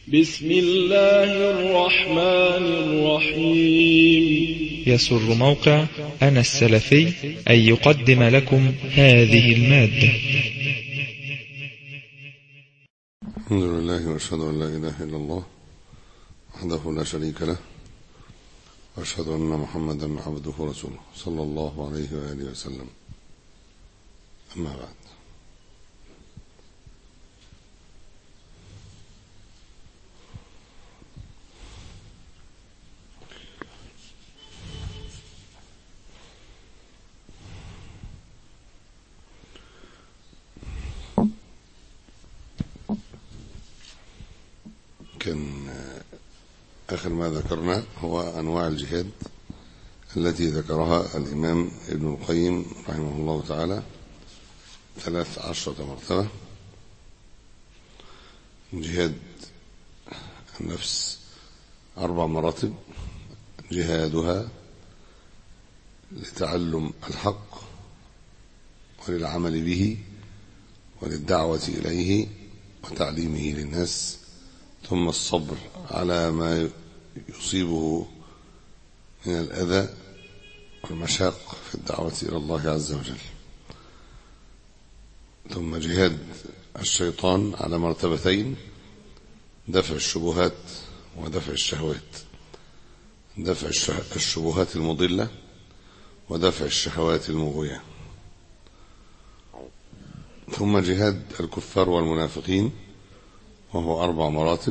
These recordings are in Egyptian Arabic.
بسم الله الرحمن الرحيم يسر موقع أنا السلفي أن يقدم لكم هذه المادة الحمد لله واشهد ان لا اله الا الله وحده لا شريك له واشهد ان محمدا عبده ورسوله صلى الله عليه واله وسلم اما بعد كان آخر ما ذكرنا هو أنواع الجهاد التي ذكرها الإمام ابن القيم رحمه الله تعالى ثلاث عشرة مرتبة جهاد النفس أربع مراتب جهادها لتعلم الحق وللعمل به وللدعوة إليه وتعليمه للناس ثم الصبر على ما يصيبه من الأذى والمشاق في الدعوة إلى الله عز وجل ثم جهاد الشيطان على مرتبتين دفع الشبهات ودفع الشهوات دفع الشبهات المضلة ودفع الشهوات المغوية ثم جهاد الكفار والمنافقين وهو أربع مراتب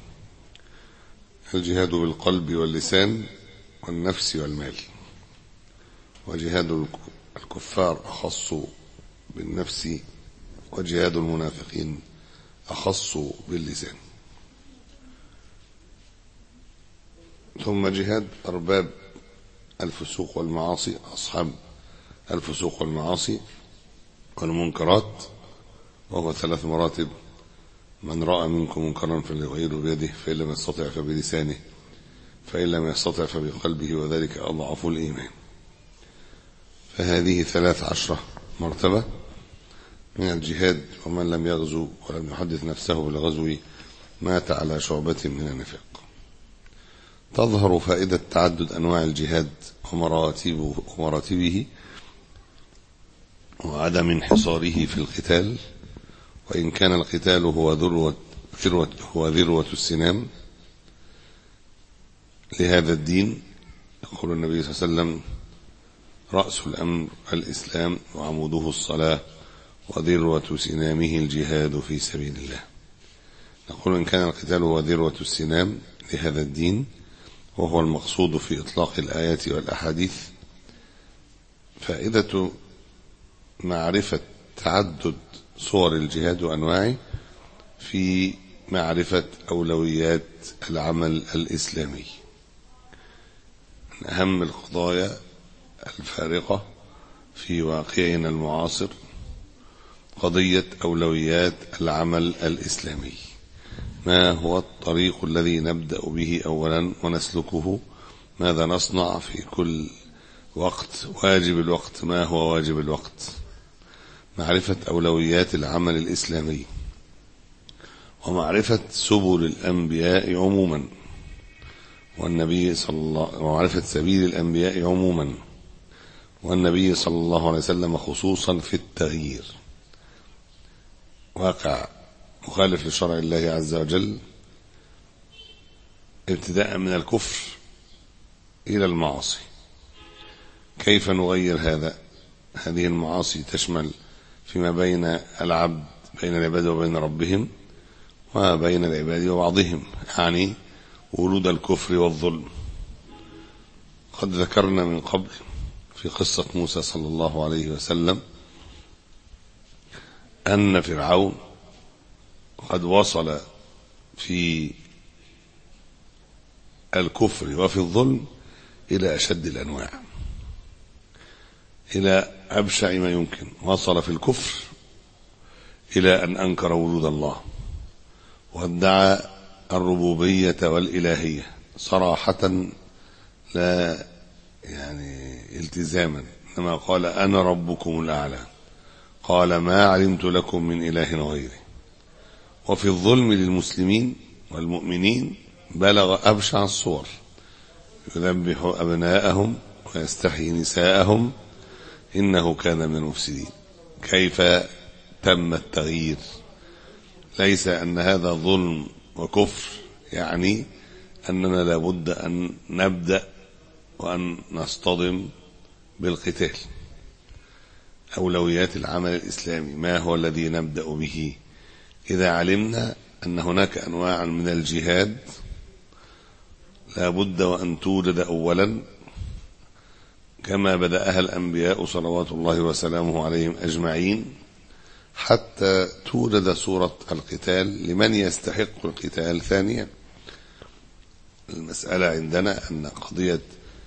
الجهاد بالقلب واللسان والنفس والمال وجهاد الكفار أخص بالنفس وجهاد المنافقين أخص باللسان ثم جهاد أرباب الفسوق والمعاصي أصحاب الفسوق والمعاصي والمنكرات وهو ثلاث مراتب من رأى منكم منكرا فليغيره بيده فإن لم يستطع فبلسانه فإن لم يستطع فبقلبه وذلك أضعف الإيمان فهذه ثلاث عشرة مرتبة من الجهاد ومن لم يغزو ولم يحدث نفسه بالغزو مات على شعبة من النفاق تظهر فائدة تعدد أنواع الجهاد ومراتبه, ومراتبه وعدم انحصاره في القتال وإن كان القتال هو ذروة, ذروة هو ذروة السنام لهذا الدين يقول النبي صلى الله عليه وسلم رأس الأمر الإسلام وعموده الصلاة وذروة سنامه الجهاد في سبيل الله نقول إن كان القتال هو ذروة السنام لهذا الدين وهو المقصود في إطلاق الآيات والأحاديث فائدة معرفة تعدد صور الجهاد وأنواعه في معرفة أولويات العمل الإسلامي من أهم القضايا الفارقة في واقعنا المعاصر قضية أولويات العمل الإسلامي ما هو الطريق الذي نبدأ به أولا ونسلكه ماذا نصنع في كل وقت واجب الوقت ما هو واجب الوقت معرفة أولويات العمل الإسلامي ومعرفة سبل الأنبياء عموما والنبي صلى الله ومعرفة سبيل الأنبياء عموما والنبي صلى الله عليه وسلم خصوصا في التغيير واقع مخالف لشرع الله عز وجل ابتداء من الكفر إلى المعاصي كيف نغير هذا هذه المعاصي تشمل فيما بين العبد بين العباد وبين ربهم وبين العباد وبعضهم يعني ورود الكفر والظلم قد ذكرنا من قبل في قصة موسى صلى الله عليه وسلم أن فرعون قد وصل في الكفر وفي الظلم إلى أشد الأنواع إلى أبشع ما يمكن وصل في الكفر إلى أن أنكر وجود الله وادعى الربوبية والإلهية صراحة لا يعني التزاما إنما قال أنا ربكم الأعلى قال ما علمت لكم من إله غيري وفي الظلم للمسلمين والمؤمنين بلغ أبشع الصور يذبح أبناءهم ويستحيي نساءهم إنه كان من المفسدين كيف تم التغيير ليس أن هذا ظلم وكفر يعني أننا لابد أن نبدأ وأن نصطدم بالقتال أولويات العمل الإسلامي ما هو الذي نبدأ به إذا علمنا أن هناك أنواع من الجهاد لا بد وأن توجد أولا كما بدأها الأنبياء صلوات الله وسلامه عليهم أجمعين حتى توجد صورة القتال لمن يستحق القتال ثانيا المسألة عندنا أن قضية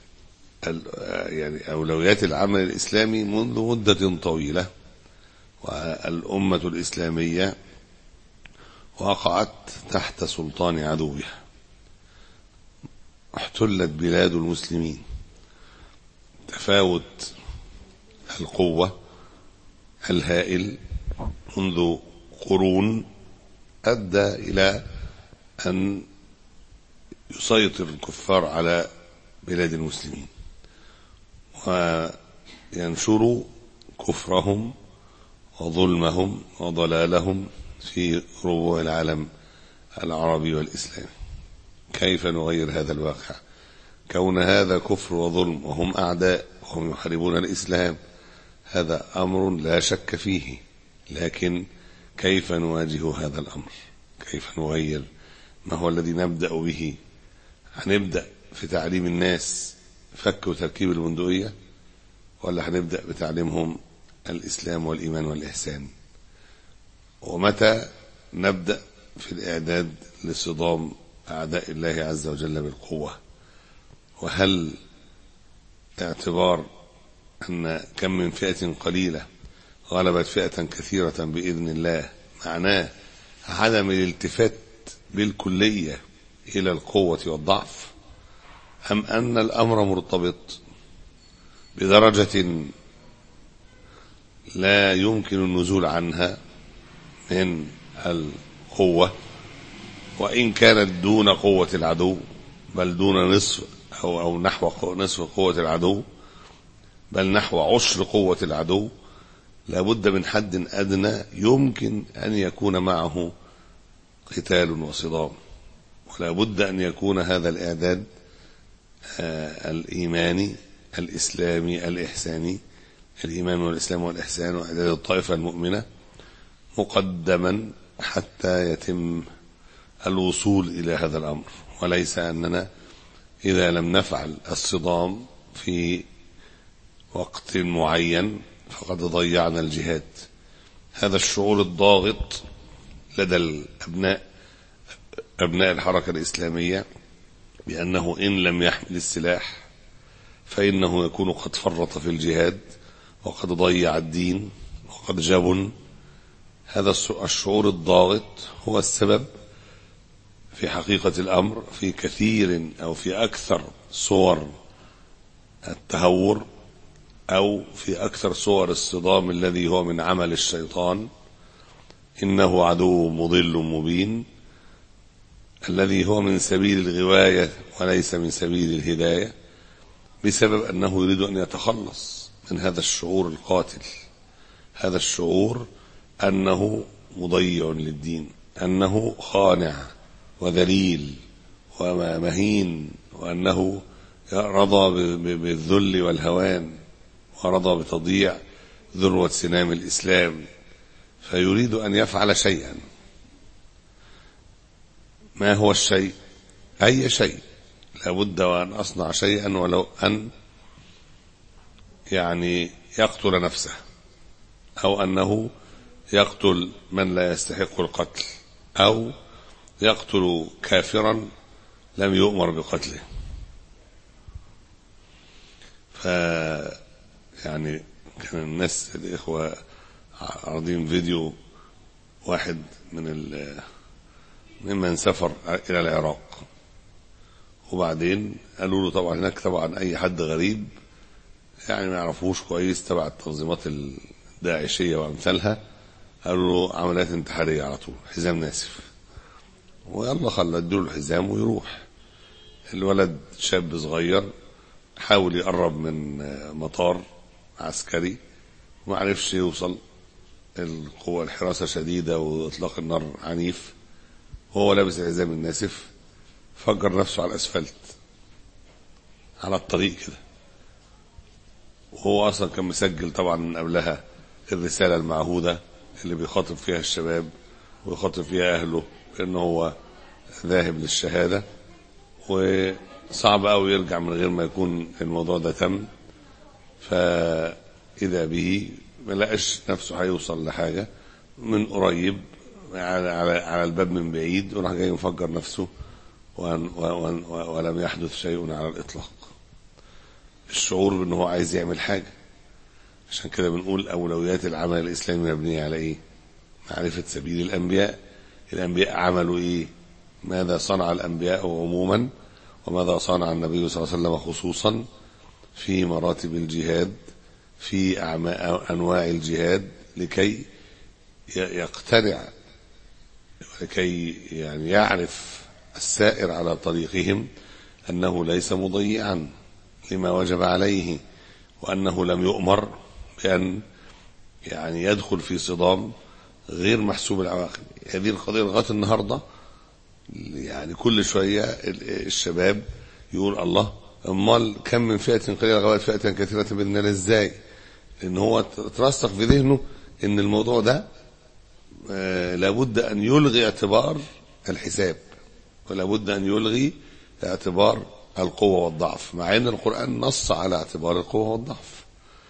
يعني أولويات العمل الإسلامي منذ مدة طويلة والأمة الإسلامية وقعت تحت سلطان عدوها احتلت بلاد المسلمين تفاوت القوة الهائل منذ قرون أدى إلى أن يسيطر الكفار على بلاد المسلمين وينشروا كفرهم وظلمهم وضلالهم في ربوع العالم العربي والإسلامي كيف نغير هذا الواقع كون هذا كفر وظلم وهم أعداء وهم يحاربون الإسلام هذا أمر لا شك فيه لكن كيف نواجه هذا الأمر كيف نغير ما هو الذي نبدأ به هنبدأ في تعليم الناس فك وتركيب البندقية ولا هنبدأ بتعليمهم الإسلام والإيمان والإحسان ومتى نبدأ في الإعداد لصدام أعداء الله عز وجل بالقوة وهل اعتبار أن كم من فئة قليلة غلبت فئة كثيرة بإذن الله معناه عدم الالتفات بالكلية إلى القوة والضعف أم أن الأمر مرتبط بدرجة لا يمكن النزول عنها من القوة وإن كانت دون قوة العدو بل دون نصف أو, أو نحو نصف قوة العدو بل نحو عشر قوة العدو لابد من حد أدنى يمكن أن يكون معه قتال وصدام ولا بد أن يكون هذا الإعداد آه الإيماني الإسلامي الإحساني الإيمان والإسلام والإحسان وإعداد الطائفة المؤمنة مقدما حتى يتم الوصول إلى هذا الأمر وليس أننا إذا لم نفعل الصدام في وقت معين فقد ضيعنا الجهاد هذا الشعور الضاغط لدى الأبناء أبناء الحركة الإسلامية بأنه إن لم يحمل السلاح فإنه يكون قد فرط في الجهاد وقد ضيع الدين وقد جبن هذا الشعور الضاغط هو السبب في حقيقة الأمر في كثير أو في أكثر صور التهور أو في أكثر صور الصدام الذي هو من عمل الشيطان إنه عدو مضل مبين الذي هو من سبيل الغواية وليس من سبيل الهداية بسبب أنه يريد أن يتخلص من هذا الشعور القاتل هذا الشعور أنه مضيع للدين أنه خانع وذليل ومهين وأنه رضى بالذل والهوان ورضى بتضييع ذروة سنام الإسلام فيريد أن يفعل شيئا ما هو الشيء أي شيء لابد وأن أصنع شيئا ولو أن يعني يقتل نفسه أو أنه يقتل من لا يستحق القتل أو يقتل كافرا لم يؤمر بقتله ف يعني كان الناس الإخوة عارضين فيديو واحد من ال ممن سافر إلى العراق وبعدين قالوا له طبعا هناك طبعا أي حد غريب يعني ما يعرفوش كويس تبع التنظيمات الداعشية وأمثالها قالوا له عمليات انتحارية على طول حزام ناسف ويلا خلى اديله الحزام ويروح الولد شاب صغير حاول يقرب من مطار عسكري وما عرفش يوصل القوة الحراسة شديدة وإطلاق النار عنيف وهو لابس الحزام الناسف فجر نفسه على الأسفلت على الطريق كده وهو أصلا كان مسجل طبعا من قبلها الرسالة المعهودة اللي بيخاطب فيها الشباب ويخاطب فيها أهله بأنه هو ذاهب للشهادة وصعب قوي يرجع من غير ما يكون الموضوع ده تم فإذا به ما لقاش نفسه هيوصل لحاجة من قريب على, على, على الباب من بعيد وراح جاي مفجر نفسه وان وان ولم يحدث شيء على الإطلاق الشعور بأنه هو عايز يعمل حاجة عشان كده بنقول أولويات العمل الإسلامي مبنية على إيه معرفة سبيل الأنبياء الأنبياء عملوا إيه ماذا صنع الأنبياء عموما وماذا صنع النبي صلى الله عليه وسلم خصوصا في مراتب الجهاد في أنواع الجهاد لكي يقتنع لكي يعني يعرف السائر على طريقهم أنه ليس مضيعا لما وجب عليه وأنه لم يؤمر بأن يعني يدخل في صدام غير محسوب العواقب هذه القضية لغاية النهاردة يعني كل شوية الشباب يقول الله امال كم من فئة قليلة غلبت فئة كثيرة بإذن الله ازاي لأن هو ترسخ في ذهنه أن الموضوع ده آه لابد أن يلغي اعتبار الحساب ولابد أن يلغي اعتبار القوة والضعف مع أن القرآن نص على اعتبار القوة والضعف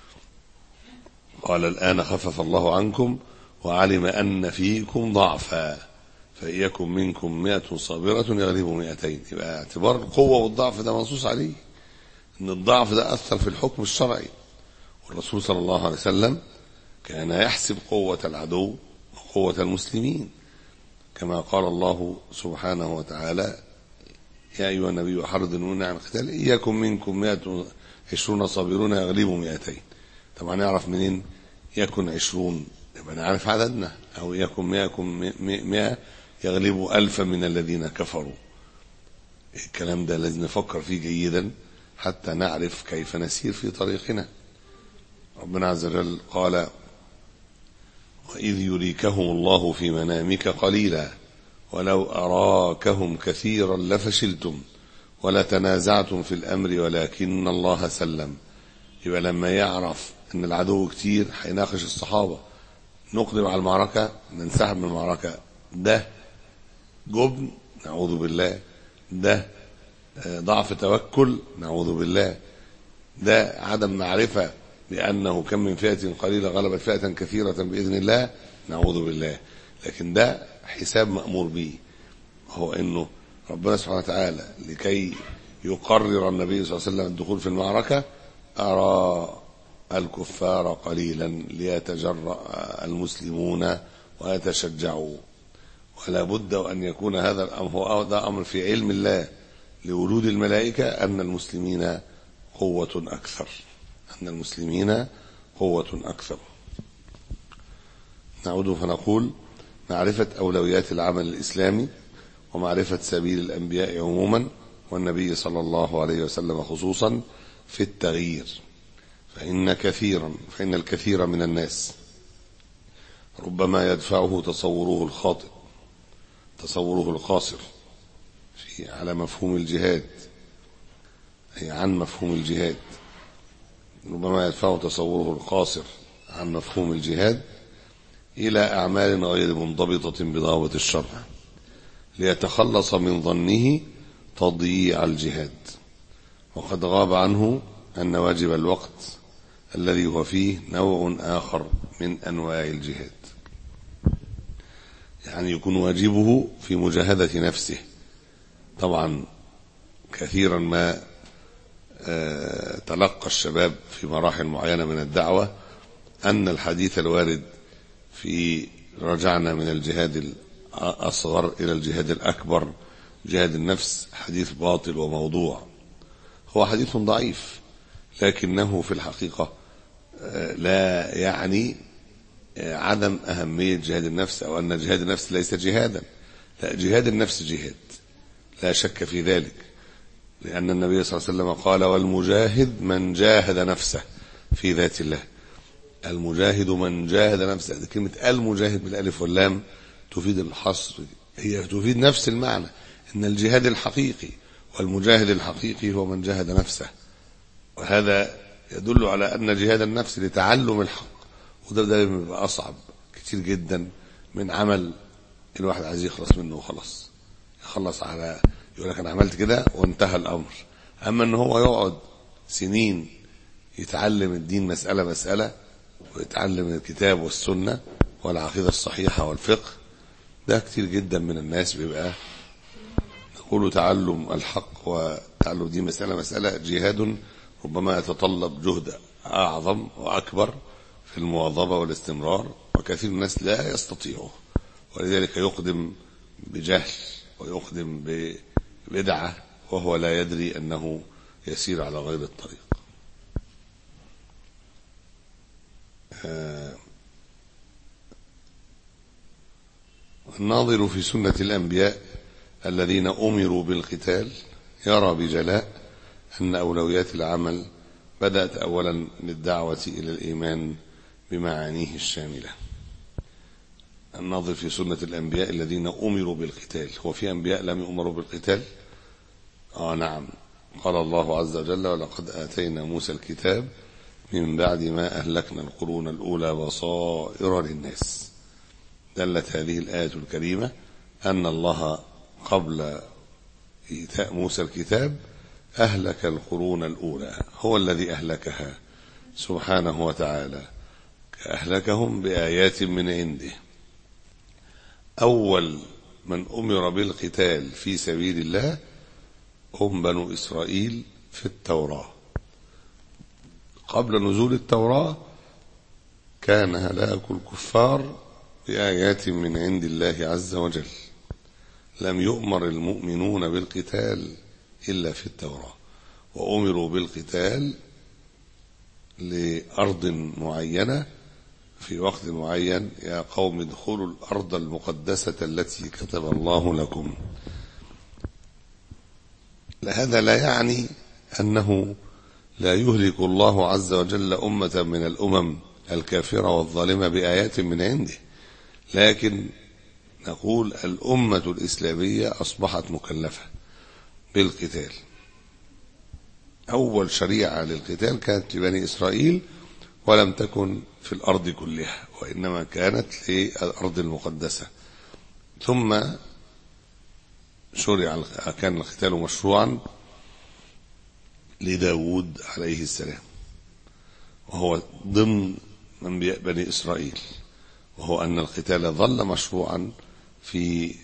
قال الآن خفف الله عنكم وعلم أن فيكم ضعفا فإيكم منكم مئة صابرة يغلبوا مئتين يبقى اعتبار القوة والضعف ده منصوص عليه أن الضعف ده أثر في الحكم الشرعي والرسول صلى الله عليه وسلم كان يحسب قوة العدو وقوة المسلمين كما قال الله سبحانه وتعالى يا أيها النبي حرض المؤمنين عن القتال إياكم منكم مئة عشرون صابرون يغلبوا مئتين طبعا نعرف منين يكن عشرون يبقى نعرف عددنا أو يكن مئة مئة يغلبوا ألفا من الذين كفروا الكلام ده لازم نفكر فيه جيدا حتى نعرف كيف نسير في طريقنا ربنا عز وجل قال وإذ يريكهم الله في منامك قليلا ولو أراكهم كثيرا لفشلتم ولا تنازعتم في الأمر ولكن الله سلم يبقى لما يعرف أن العدو كتير هيناقش الصحابة نقدم على المعركة ننسحب من المعركة ده جبن نعوذ بالله ده ضعف توكل نعوذ بالله ده عدم معرفة بأنه كم من فئة قليلة غلبت فئة كثيرة بإذن الله نعوذ بالله لكن ده حساب مأمور به هو أنه ربنا سبحانه وتعالى لكي يقرر النبي صلى الله عليه وسلم الدخول في المعركة أرى الكفار قليلا ليتجرأ المسلمون ويتشجعوا ولا بد أن يكون هذا الأمر هو ده أمر في علم الله لولود الملائكة أن المسلمين قوة أكثر أن المسلمين قوة أكثر نعود فنقول معرفة أولويات العمل الإسلامي ومعرفة سبيل الأنبياء عموما والنبي صلى الله عليه وسلم خصوصا في التغيير فإن كثيرا فإن الكثير من الناس ربما يدفعه تصوره الخاطئ تصوره القاصر في على مفهوم الجهاد أي عن مفهوم الجهاد ربما يدفعه تصوره القاصر عن مفهوم الجهاد إلى أعمال غير منضبطة بضابط الشرع ليتخلص من ظنه تضييع الجهاد وقد غاب عنه أن واجب الوقت الذي هو فيه نوع آخر من أنواع الجهاد يعني يكون واجبه في مجاهدة نفسه طبعا كثيرا ما تلقى الشباب في مراحل معينة من الدعوة أن الحديث الوارد في رجعنا من الجهاد الأصغر إلى الجهاد الأكبر جهاد النفس حديث باطل وموضوع هو حديث ضعيف لكنه في الحقيقة لا يعني عدم أهمية جهاد النفس أو أن جهاد النفس ليس جهادا لا جهاد النفس جهاد لا شك في ذلك لأن النبي صلى الله عليه وسلم قال والمجاهد من جاهد نفسه في ذات الله المجاهد من جاهد نفسه دي كلمة المجاهد بالألف واللام تفيد الحصر هي تفيد نفس المعنى إن الجهاد الحقيقي والمجاهد الحقيقي هو من جاهد نفسه وهذا يدل على أن جهاد النفس لتعلم الحق وده دايما بيبقى أصعب كتير جدا من عمل الواحد عايز يخلص منه وخلاص يخلص على يقول لك أنا عملت كده وانتهى الأمر أما أن هو يقعد سنين يتعلم الدين مسألة مسألة ويتعلم الكتاب والسنة والعقيدة الصحيحة والفقه ده كتير جدا من الناس بيبقى نقول تعلم الحق وتعلم دي مسألة مسألة جهاد ربما يتطلب جهد أعظم وأكبر في المواظبة والاستمرار وكثير من الناس لا يستطيعه ولذلك يقدم بجهل ويقدم ببدعة وهو لا يدري أنه يسير على غير الطريق الناظر في سنة الأنبياء الذين أمروا بالقتال يرى بجلاء أن أولويات العمل بدأت أولا للدعوة إلى الإيمان بمعانيه الشاملة الناظر في سنة الأنبياء الذين أمروا بالقتال هو في أنبياء لم يؤمروا بالقتال آه نعم قال الله عز وجل ولقد آتينا موسى الكتاب من بعد ما أهلكنا القرون الأولى بصائر للناس دلت هذه الآية الكريمة أن الله قبل إيتاء موسى الكتاب أهلك القرون الأولى هو الذي أهلكها سبحانه وتعالى أهلكهم بآيات من عنده أول من أمر بالقتال في سبيل الله هم بنو إسرائيل في التوراة قبل نزول التوراة كان هلاك الكفار بآيات من عند الله عز وجل لم يؤمر المؤمنون بالقتال إلا في التوراة وأمروا بالقتال لأرض معينة في وقت معين يا قوم ادخلوا الأرض المقدسة التي كتب الله لكم هذا لا يعني أنه لا يهلك الله عز وجل أمة من الأمم الكافرة والظالمة بآيات من عنده لكن نقول الأمة الإسلامية أصبحت مكلفة بالقتال أول شريعة للقتال كانت لبني إسرائيل ولم تكن في الأرض كلها وإنما كانت للأرض المقدسة ثم شرع كان القتال مشروعا لداود عليه السلام وهو ضمن أنبياء بني إسرائيل وهو أن القتال ظل مشروعا في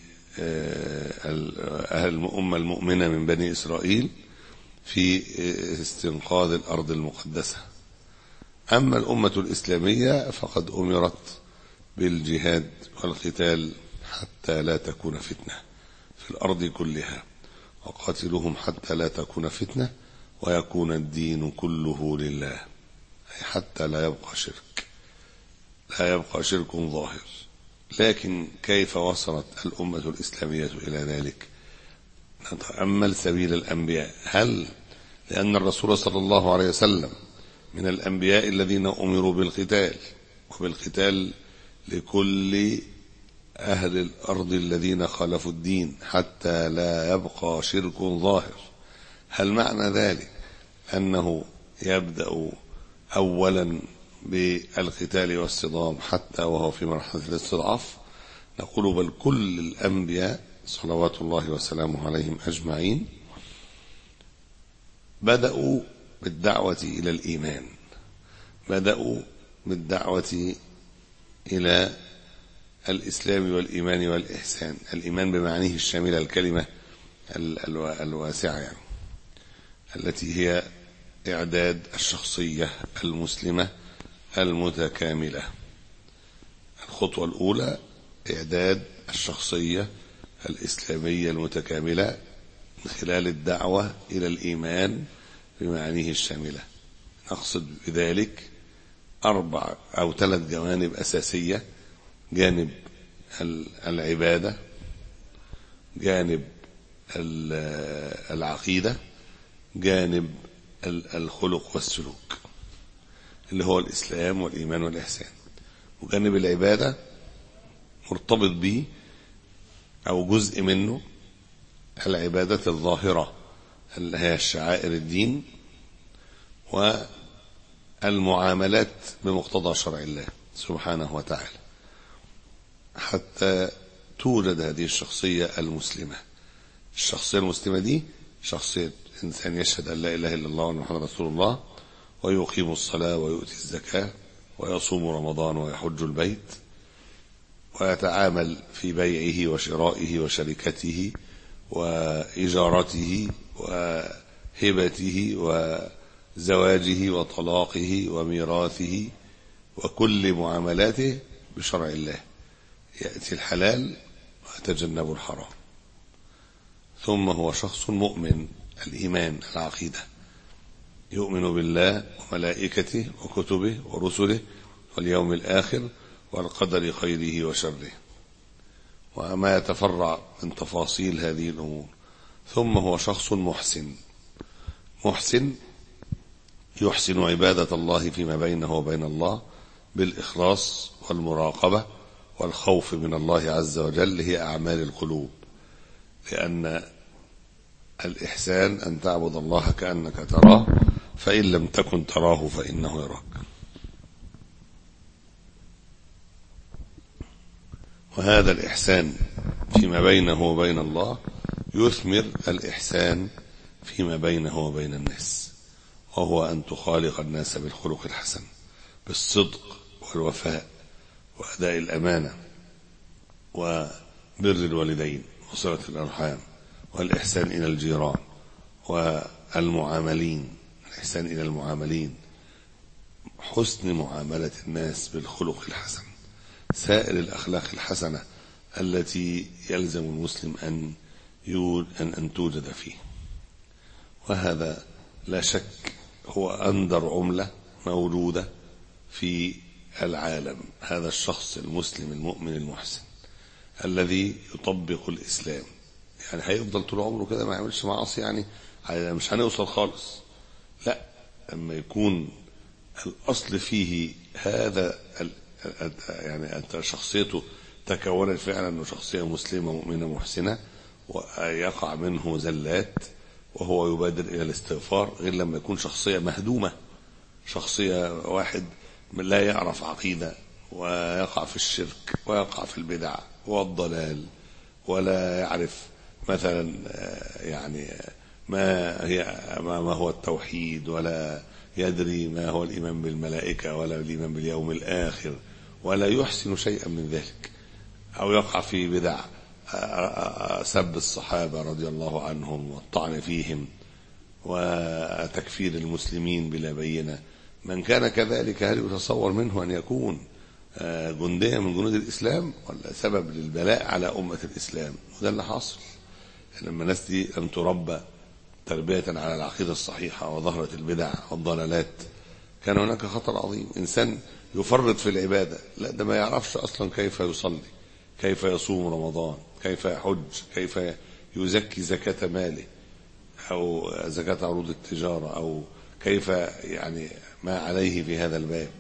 أهل الأمة المؤمنة من بني إسرائيل في استنقاذ الأرض المقدسة أما الأمة الإسلامية فقد أمرت بالجهاد والقتال حتى لا تكون فتنة في الأرض كلها وقاتلوهم حتى لا تكون فتنة ويكون الدين كله لله أي حتى لا يبقى شرك لا يبقى شرك ظاهر لكن كيف وصلت الأمة الإسلامية إلى ذلك نتأمل سبيل الأنبياء هل لأن الرسول صلى الله عليه وسلم من الأنبياء الذين أمروا بالقتال وبالقتال لكل أهل الأرض الذين خالفوا الدين حتى لا يبقى شرك ظاهر هل معنى ذلك أنه يبدأ أولا بالقتال والصدام حتى وهو في مرحلة الاستضعاف نقول بل كل الأنبياء صلوات الله وسلامه عليهم أجمعين بدأوا بالدعوة إلى الإيمان بدأوا بالدعوة إلى الإسلام والإيمان والإحسان الإيمان بمعنيه الشاملة الكلمة الواسعة يعني التي هي إعداد الشخصية المسلمة المتكاملة الخطوة الأولى إعداد الشخصية الإسلامية المتكاملة من خلال الدعوة إلى الإيمان بمعانيه الشاملة نقصد بذلك أربع أو ثلاث جوانب أساسية جانب العبادة جانب العقيدة جانب الخلق والسلوك اللي هو الإسلام والإيمان والإحسان وجانب العبادة مرتبط به أو جزء منه العبادة الظاهرة اللي هي الشعائر الدين والمعاملات بمقتضى شرع الله سبحانه وتعالى حتى توجد هذه الشخصية المسلمة الشخصية المسلمة دي شخصية إنسان يشهد أن لا إله إلا الله وأن محمد رسول الله ويقيم الصلاة ويؤتي الزكاة ويصوم رمضان ويحج البيت ويتعامل في بيعه وشرائه وشركته وإجارته وهبته وزواجه وطلاقه وميراثه وكل معاملاته بشرع الله يأتي الحلال ويتجنب الحرام ثم هو شخص مؤمن الإيمان العقيدة يؤمن بالله وملائكته وكتبه ورسله واليوم الآخر والقدر خيره وشره وما يتفرع من تفاصيل هذه الأمور ثم هو شخص محسن محسن يحسن عبادة الله فيما بينه وبين الله بالإخلاص والمراقبة والخوف من الله عز وجل هي أعمال القلوب لأن الإحسان أن تعبد الله كأنك تراه فإن لم تكن تراه فإنه يراك وهذا الإحسان فيما بينه وبين الله يثمر الإحسان فيما بينه وبين الناس وهو أن تخالق الناس بالخلق الحسن بالصدق والوفاء وأداء الأمانة وبر الوالدين وصلة الأرحام والإحسان إلى الجيران والمعاملين الإحسان إلى المعاملين حسن معاملة الناس بالخلق الحسن سائر الأخلاق الحسنة التي يلزم المسلم أن أن أن توجد فيه وهذا لا شك هو أندر عملة موجودة في العالم هذا الشخص المسلم المؤمن المحسن الذي يطبق الإسلام يعني هيفضل طول عمره كده ما يعملش معاصي يعني مش هنوصل خالص لا لما يكون الأصل فيه هذا يعني أنت شخصيته تكونت فعلا أنه شخصية مسلمة مؤمنة محسنة ويقع منه زلات وهو يبادر إلى الاستغفار غير لما يكون شخصية مهدومة شخصية واحد لا يعرف عقيدة ويقع في الشرك ويقع في البدع والضلال ولا يعرف مثلا يعني ما هي ما هو التوحيد ولا يدري ما هو الإيمان بالملائكة ولا الإيمان باليوم الآخر ولا يحسن شيئا من ذلك أو يقع في بدع سب الصحابة رضي الله عنهم والطعن فيهم وتكفير المسلمين بلا بينة من كان كذلك هل يتصور منه أن يكون جنديا من جنود الإسلام ولا سبب للبلاء على أمة الإسلام وده اللي حاصل لما الناس دي لم تربى تربية على العقيدة الصحيحة وظهرت البدع والضلالات كان هناك خطر عظيم إنسان يفرط في العبادة لا ده ما يعرفش أصلا كيف يصلي كيف يصوم رمضان كيف يحج كيف يزكي زكاة ماله أو زكاة عروض التجارة أو كيف يعني ما عليه في هذا الباب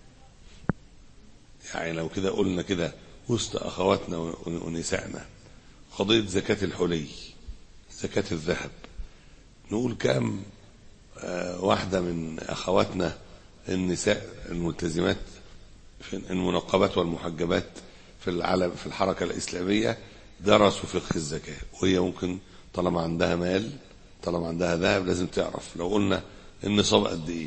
يعني لو كده قلنا كده وسط أخواتنا ونسائنا قضية زكاة الحلي زكاة الذهب نقول كام واحدة من أخواتنا النساء الملتزمات في المنقبات والمحجبات في العالم في الحركة الإسلامية درسوا فقه الزكاة وهي ممكن طالما عندها مال طالما عندها ذهب لازم تعرف لو قلنا النصاب قد ايه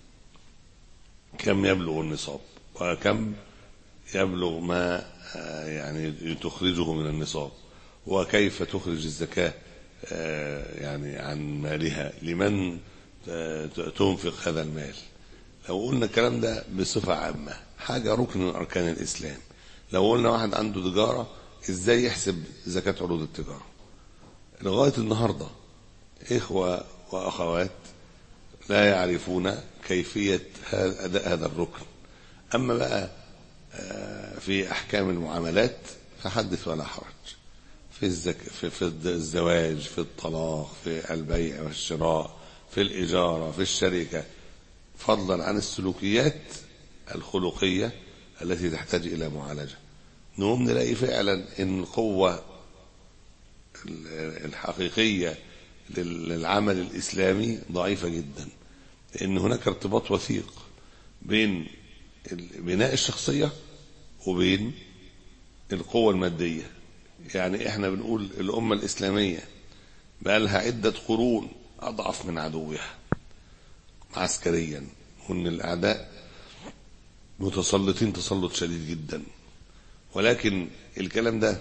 كم يبلغ النصاب وكم يبلغ ما يعني تخرجه من النصاب وكيف تخرج الزكاة يعني عن مالها لمن تنفق هذا المال لو قلنا الكلام ده بصفة عامة حاجة ركن من أركان الإسلام لو قلنا واحد عنده تجارة إزاي يحسب زكاة عروض التجارة لغاية النهاردة إخوة وأخوات لا يعرفون كيفية أداء هذا الركن أما بقى في أحكام المعاملات فحدث ولا حرج في, الزك... في, في الزواج في الطلاق في البيع والشراء في الإجارة في الشركة فضلا عن السلوكيات الخلقية التي تحتاج إلى معالجة نقوم نلاقي فعلا ان القوة الحقيقية للعمل الإسلامي ضعيفة جدا لأن هناك ارتباط وثيق بين بناء الشخصية وبين القوة المادية يعني احنا بنقول الأمة الإسلامية بقى لها عدة قرون أضعف من عدوها عسكريا وأن الأعداء متسلطين تسلط شديد جدا ولكن الكلام ده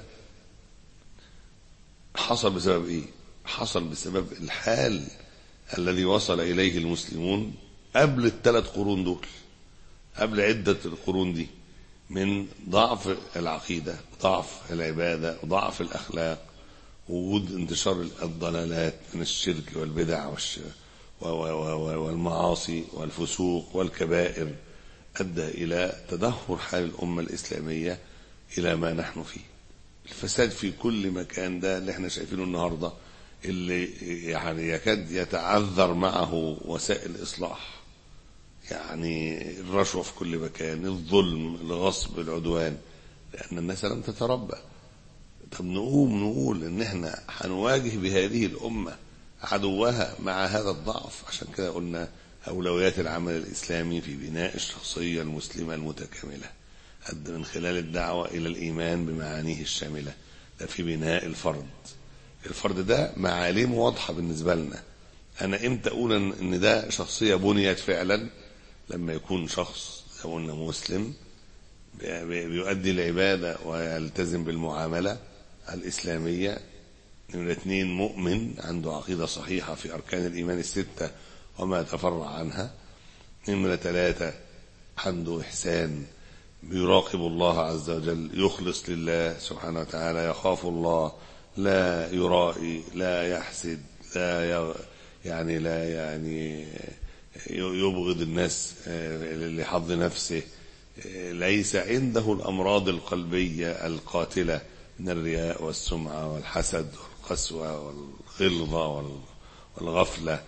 حصل بسبب ايه حصل بسبب الحال الذي وصل اليه المسلمون قبل الثلاث قرون دول قبل عدة القرون دي من ضعف العقيدة ضعف العبادة ضعف الأخلاق وجود انتشار الضلالات من الشرك والبدع والش... والمعاصي والفسوق والكبائر أدى إلى تدهور حال الأمة الإسلامية إلى ما نحن فيه الفساد في كل مكان ده اللي احنا شايفينه النهاردة اللي يعني يكاد يتعذر معه وسائل الإصلاح يعني الرشوة في كل مكان الظلم الغصب العدوان لأن الناس لم تتربى طب نقوم نقول ان احنا هنواجه بهذه الأمة عدوها مع هذا الضعف عشان كده قلنا أولويات العمل الإسلامي في بناء الشخصية المسلمة المتكاملة من خلال الدعوة إلى الإيمان بمعانيه الشاملة ده في بناء الفرد الفرد ده معالمه واضحة بالنسبة لنا أنا إمتى أقول إن ده شخصية بنيت فعلا لما يكون شخص لو قلنا مسلم بيؤدي العبادة ويلتزم بالمعاملة الإسلامية نمرة اثنين مؤمن عنده عقيدة صحيحة في أركان الإيمان الستة وما يتفرع عنها نمرة ثلاثة عنده إحسان بيراقب الله عز وجل يخلص لله سبحانه وتعالى يخاف الله لا يرائي لا يحسد لا يعني لا يعني يبغض الناس لحظ نفسه ليس عنده الأمراض القلبية القاتلة من الرياء والسمعة والحسد والقسوة والغلظة والغفلة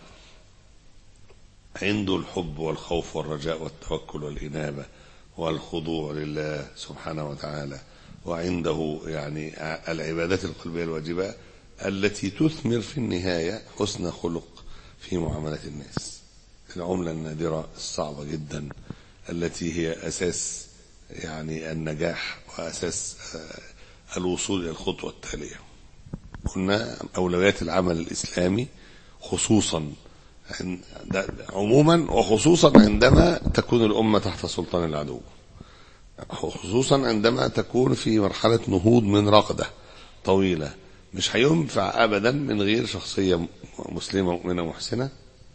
عنده الحب والخوف والرجاء والتوكل والإنابة والخضوع لله سبحانه وتعالى وعنده يعني العبادات القلبية الواجبة التي تثمر في النهاية حسن خلق في معاملة الناس العملة النادرة الصعبة جدا التي هي أساس يعني النجاح وأساس الوصول إلى الخطوة التالية قلنا أولويات العمل الإسلامي خصوصا عموما وخصوصا عندما تكون الأمة تحت سلطان العدو خصوصا عندما تكون في مرحلة نهوض من رقدة طويلة مش هينفع أبدا من غير شخصية مسلمة مؤمنة محسنة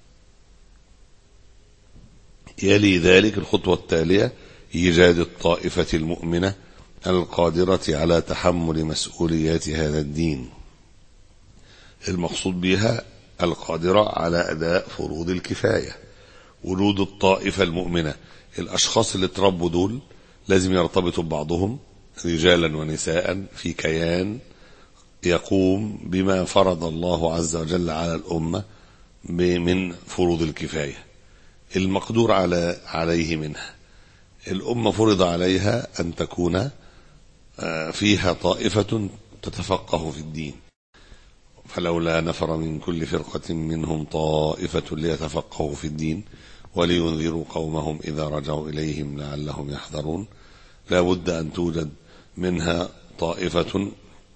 يلي ذلك الخطوة التالية إيجاد الطائفة المؤمنة القادرة على تحمل مسؤوليات هذا الدين المقصود بها القادرة على أداء فروض الكفاية وجود الطائفة المؤمنة الأشخاص اللي تربوا دول لازم يرتبطوا ببعضهم رجالا ونساء في كيان يقوم بما فرض الله عز وجل على الأمة من فروض الكفاية المقدور على عليه منها الأمة فرض عليها أن تكون فيها طائفة تتفقه في الدين فلولا نفر من كل فرقة منهم طائفة ليتفقهوا في الدين ولينذروا قومهم إذا رجعوا إليهم لعلهم يحذرون لا بد أن توجد منها طائفة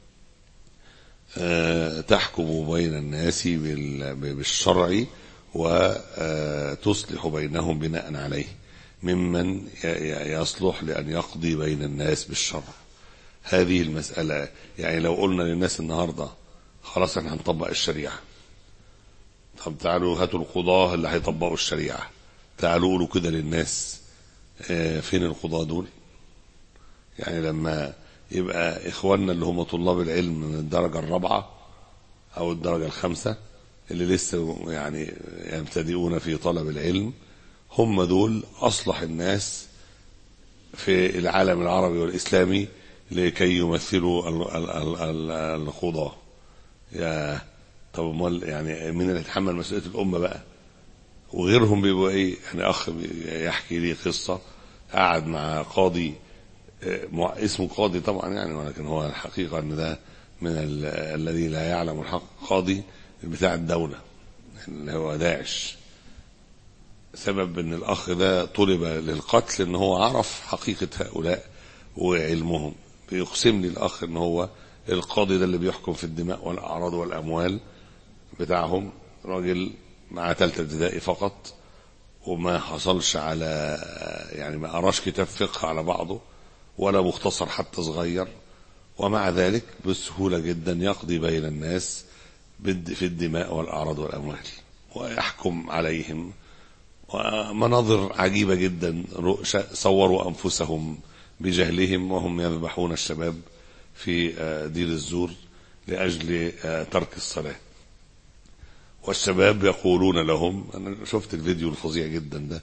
تحكم بين الناس بالشرع وتصلح بينهم بناء عليه ممن يصلح لأن يقضي بين الناس بالشرع هذه المسألة يعني لو قلنا للناس النهاردة خلاص احنا هنطبق الشريعة طب تعالوا هاتوا القضاة اللي هيطبقوا الشريعة تعالوا قولوا كده للناس اه فين القضاة دول يعني لما يبقى إخواننا اللي هم طلاب العلم من الدرجة الرابعة أو الدرجة الخامسة اللي لسه يعني يبتدئون في طلب العلم هم دول أصلح الناس في العالم العربي والإسلامي لكي يمثلوا ال- ال- ال- ال- القضاة يا طب امال يعني مين اللي يتحمل مسؤوليه الامه بقى وغيرهم بيبقوا ايه يعني اخ بي- يحكي لي قصه قعد مع قاضي آه، مع- اسمه قاضي طبعا يعني ولكن هو الحقيقه ان ده من ال- الذي لا يعلم الحق قاضي بتاع الدوله اللي هو داعش سبب ان الاخ ده طلب للقتل ان هو عرف حقيقه هؤلاء وعلمهم بيقسم لي الاخ ان هو القاضي ده اللي بيحكم في الدماء والاعراض والاموال بتاعهم راجل مع ثالثه ابتدائي فقط وما حصلش على يعني ما قراش كتاب فقه على بعضه ولا مختصر حتى صغير ومع ذلك بسهوله جدا يقضي بين الناس بد- في الدماء والاعراض والاموال ويحكم عليهم ومناظر عجيبة جدا رؤ- صوروا أنفسهم بجهلهم وهم يذبحون الشباب في آه، دير الزور لأجل آه، ترك الصلاة والشباب يقولون لهم أنا شفت الفيديو الفظيع جدا ده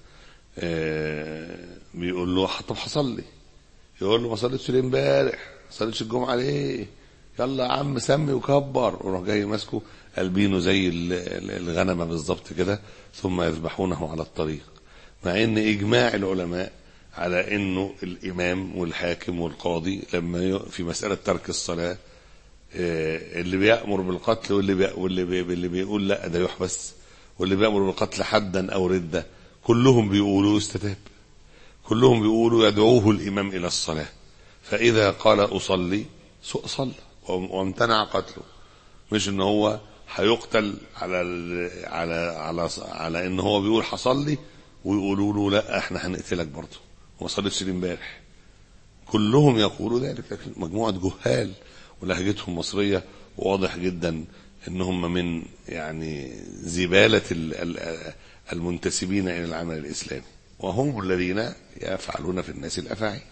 آه، بيقول له طب هصلي يقول له ما صليتش ليه امبارح ما صليتش الجمعة ليه يلا يا عم سمي وكبر وراح جاي ماسكه قلبينه زي ال- ال- الغنمة بالظبط كده ثم يذبحونه على الطريق مع ان اجماع العلماء على انه الامام والحاكم والقاضي لما ي- في مسألة ترك الصلاة آه، اللي بيأمر بالقتل واللي بي واللي بي اللي بيقول لا ده يحبس واللي بيأمر بالقتل حدا او ردة كلهم بيقولوا استتاب كلهم بيقولوا يدعوه الامام الى الصلاة فاذا قال اصلي سوء صلى وامتنع قتله مش ان هو هيقتل على ال- على على على ان هو بيقول هصلي ويقولوا له لا احنا هنقتلك برضه وما صليتش ليه امبارح كلهم يقولوا ذلك لكن مجموعه جهال ولهجتهم مصريه وواضح جدا ان هم من يعني زباله ال- ال- المنتسبين الى العمل الاسلامي وهم الذين يفعلون في الناس الافاعيل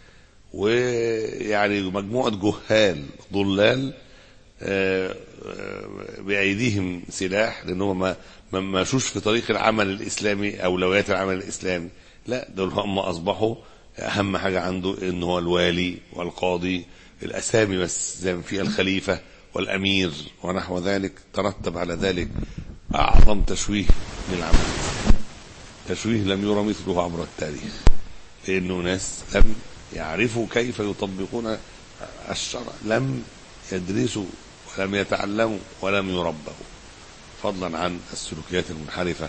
ويعني مجموعه جهال ضلال آه، آه، بأيديهم سلاح لأنهم ما ما ماشوش في طريق العمل الإسلامي أولويات العمل الإسلامي لا دول هم أصبحوا أهم حاجة عنده إن هو الوالي والقاضي الأسامي بس زي ما في الخليفة والأمير ونحو ذلك ترتب على ذلك أعظم تشويه للعمل الإسلامي تشويه لم يرى مثله عبر التاريخ لأنه ناس لم يعرفوا كيف يطبقون الشرع لم يدرسوا ولم يتعلموا ولم يربوا فضلا عن السلوكيات المنحرفة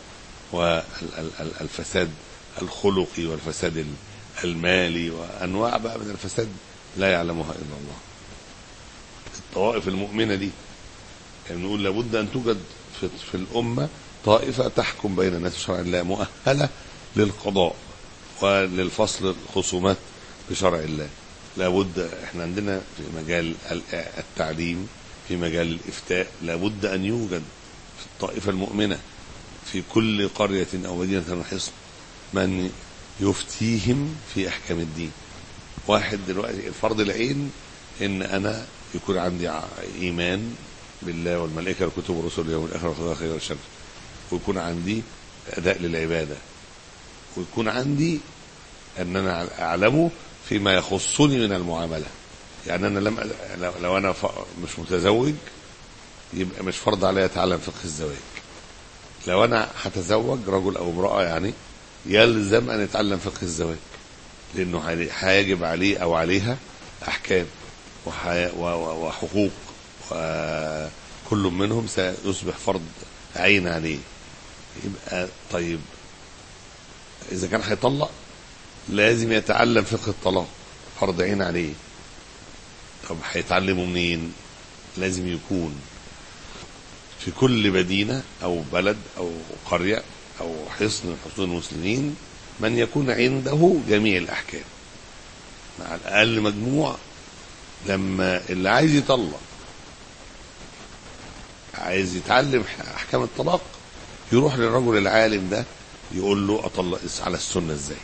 والفساد الخلقي والفساد المالي وأنواع بقى من الفساد لا يعلمها إلا الله الطوائف المؤمنة دي يعني نقول لابد أن توجد في, في الأمة طائفة تحكم بين الناس بشرع الله مؤهلة للقضاء وللفصل الخصومات بشرع الله لابد احنا عندنا في مجال ال- التعليم في مجال الإفتاء لابد أن يوجد في الطائفة المؤمنة في كل قرية أو مدينة حصن من يفتيهم في أحكام الدين واحد دلوقتي فرض العين ان انا يكون عندي ع- ايمان بالله والملائكه والكتب والرسل واليوم الاخر والقضاء خير والشر ويكون عندي اداء للعباده ويكون عندي ان انا اعلمه فيما يخصني من المعامله يعني انا لم أ- لو- لو انا ف- مش متزوج يبقى مش فرض عليا اتعلم فقه الزواج لو انا هتزوج رجل او امراه يعني يلزم ان يتعلم فقه الزواج لانه هي- هيجب عليه او عليها احكام وحي- و- و- وحقوق وكل منهم سيصبح فرض عين عليه يبقى طيب اذا كان هيطلق لازم يتعلم فقه الطلاق فرض عين عليه طب هيتعلمه منين لازم يكون في كل مدينة أو بلد أو قرية أو حصن من حصون المسلمين من يكون عنده جميع الأحكام مع الأقل مجموع لما اللي عايز يطلق عايز يتعلم أحكام الطلاق يروح للرجل العالم ده يقول له أطلق على السنة إزاي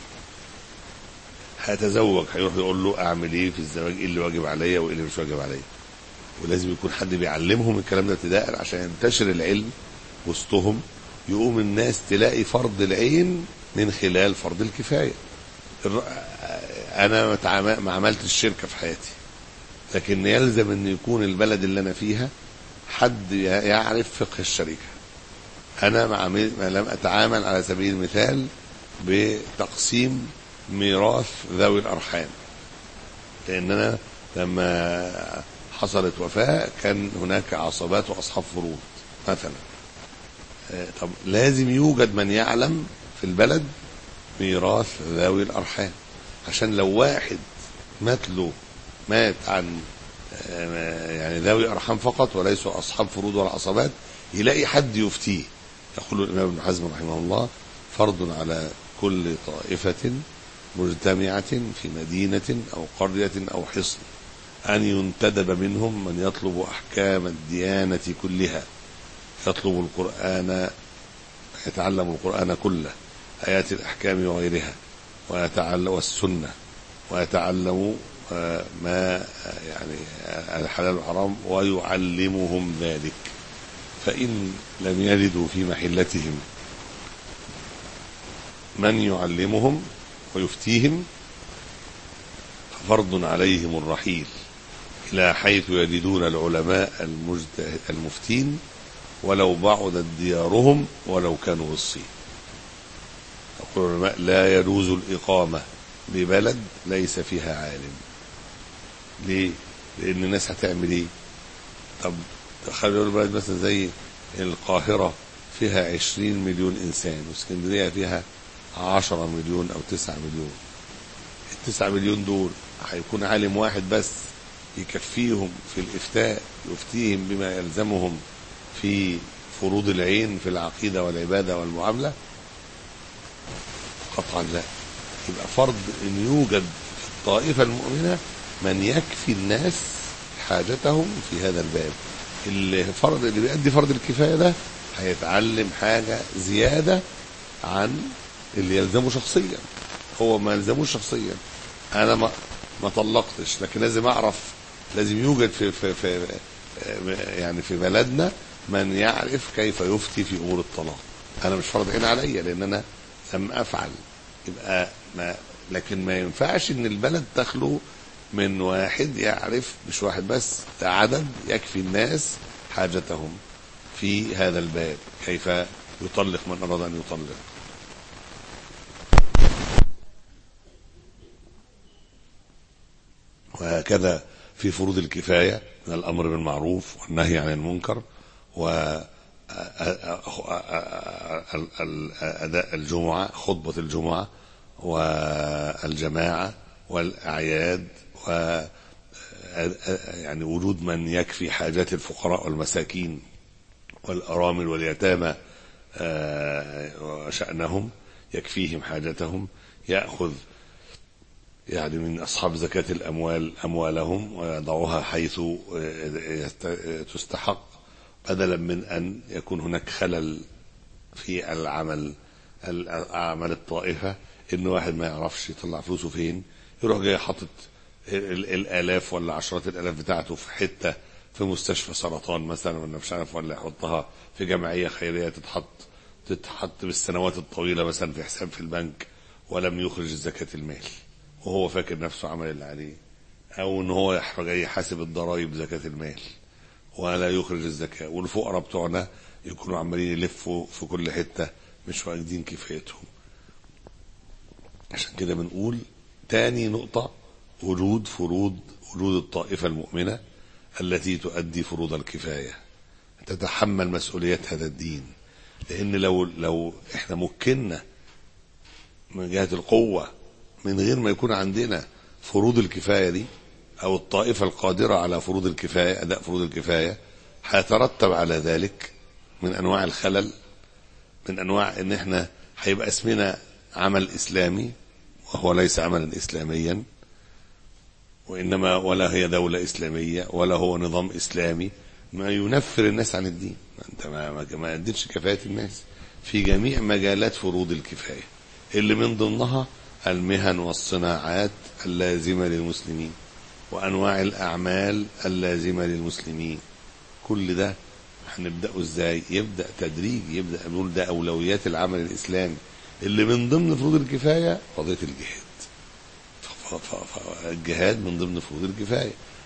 هيتزوج هيروح يقول له أعمل إيه في الزواج إيه اللي واجب عليا وإيه اللي مش واجب عليا ولازم يكون حد بيعلمهم الكلام ده ابتداء عشان ينتشر العلم وسطهم يقوم الناس تلاقي فرض العين من خلال فرض الكفايه الر- انا ما تعام- ما عملتش شركه في حياتي لكن يلزم ان يكون البلد اللي انا فيها حد يعرف فقه الشركه انا مع ما لم اتعامل على سبيل المثال بتقسيم ميراث ذوي الارحام لان انا لما حصلت وفاه كان هناك عصبات واصحاب فروض مثلا آه، طب لازم يوجد من يعلم في البلد ميراث ذوي الارحام عشان لو واحد مات له مات عن آه، يعني ذوي ارحام فقط وليسوا اصحاب فروض ولا عصبات يلاقي حد يفتيه يقول الامام ابن حزم رحمه الله فرض على كل طائفه مجتمعه في مدينه او قريه او حصن ان ينتدب منهم من يطلب احكام الديانه كلها يطلب القران يتعلم القران كله ايات الاحكام وغيرها ويتعلم والسنه ويتعلم آه، ما آه، يعني آه، الحلال والحرام ويعلمهم ذلك فإن لم يجدوا في محلتهم من يعلمهم ويفتيهم ففرض عليهم الرحيل إلى حيث يجدون العلماء المجتهد المفتين ولو بعدت ديارهم ولو كانوا بالصين يقول العلماء لا يجوز الإقامة ببلد ليس فيها عالم ليه؟ لأن الناس هتعمل إيه؟ طب خلينا نقول بلد مثلا زي القاهرة فيها عشرين مليون إنسان واسكندرية فيها عشرة مليون أو تسعة مليون التسعة مليون دول هيكون عالم واحد بس يكفيهم في الإفتاء يفتيهم بما يلزمهم في فروض العين في العقيدة والعبادة والمعاملة قطعا لا يبقى فرض أن يوجد في الطائفة المؤمنة من يكفي الناس حاجتهم في هذا الباب اللي فرض اللي بيأدي فرض الكفاية ده هيتعلم حاجة زيادة عن اللي يلزمه شخصيا هو ما يلزموش شخصيا انا ما ما طلقتش لكن لازم اعرف لازم يوجد في في, في يعني في بلدنا من يعرف كيف يفتي في امور الطلاق انا مش فرض عين عليا لان انا لم افعل يبقى ما لكن ما ينفعش ان البلد تخلو من واحد يعرف مش واحد بس ده عدد يكفي الناس حاجتهم في هذا الباب كيف يطلق من اراد ان يطلق وهكذا في فروض الكفاية من الأمر بالمعروف والنهي عن المنكر و أداء الجمعة خطبة الجمعة والجماعة والأعياد و يعني وجود من يكفي حاجات الفقراء والمساكين والأرامل واليتامى وشأنهم يكفيهم حاجتهم يأخذ يعني من أصحاب زكاة الأموال أموالهم ويضعها حيث تستحق بدلا من أن يكون هناك خلل في العمل أعمال الطائفة إن واحد ما يعرفش يطلع فلوسه فين يروح جاي حاطط الآلاف ولا عشرات الآلاف بتاعته في حتة في مستشفى سرطان مثلا ولا مش عارف ولا يحطها في جمعية خيرية تتحط تتحط بالسنوات الطويلة مثلا في حساب في البنك ولم يخرج زكاة المال وهو فاكر نفسه عمل اللي عليه او ان هو يحرج يحاسب الضرائب زكاة المال ولا يخرج الزكاة والفقراء بتوعنا يكونوا عمالين يلفوا في كل حتة مش واخدين كفايتهم عشان كده بنقول تاني نقطة وجود فروض وجود الطائفة المؤمنة التي تؤدي فروض الكفاية تتحمل مسؤولية هذا الدين لأن لو لو احنا مكنا من جهة القوة من غير ما يكون عندنا فروض الكفاية دي أو الطائفة القادرة على فروض الكفاية أداء فروض الكفاية هيترتب على ذلك من أنواع الخلل من أنواع إن إحنا هيبقى اسمنا عمل إسلامي وهو ليس عملا إسلاميا وإنما ولا هي دولة إسلامية ولا هو نظام إسلامي ما ينفر الناس عن الدين أنت ما ما, ما أديتش كفاية الناس في جميع مجالات فروض الكفاية اللي من ضمنها المهن والصناعات اللازمة للمسلمين وأنواع الأعمال اللازمة للمسلمين كل ده هنبدأه ازاي يبدأ تدريج يبدأ نقول ده أولويات العمل الإسلامي اللي من ضمن فروض الكفاية قضية الجهاد فالجهاد من ضمن فروض الكفاية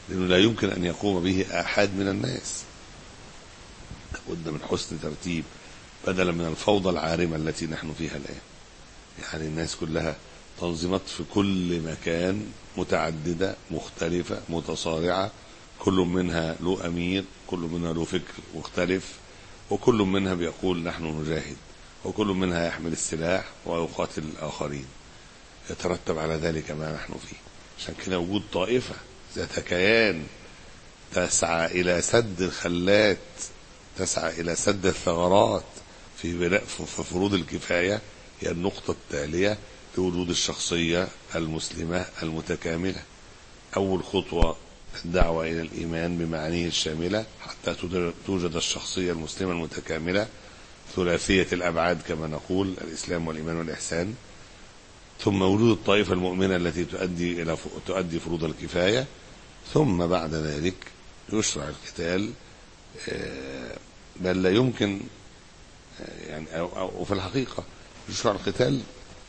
لأنه لا يمكن أن يقوم به أحد من الناس لابد من حسن ترتيب بدلا من الفوضى العارمة التي نحن فيها الآن يعني الناس كلها تنظيمات في كل مكان متعددة مختلفة متصارعة كل منها له أمير كل منها له فكر مختلف وكل منها بيقول نحن نجاهد وكل منها يحمل السلاح ويقاتل الآخرين يترتب على ذلك ما نحن فيه عشان كده وجود طائفة ذات كيان تسعى إلى سد الخلات تسعى إلى سد الثغرات في بناء في فروض الكفاية هي النقطة التالية لوجود الشخصية المسلمة المتكاملة أول خطوة الدعوة إلى الإيمان بمعانيه الشاملة حتى توجد الشخصية المسلمة المتكاملة ثلاثية الأبعاد كما نقول الإسلام والإيمان والإحسان ثم وجود الطائفة المؤمنة التي تؤدي إلى تؤدي فروض الكفاية ثم بعد ذلك يشرع القتال بل لا يمكن يعني أو, أو في الحقيقة يشرع القتال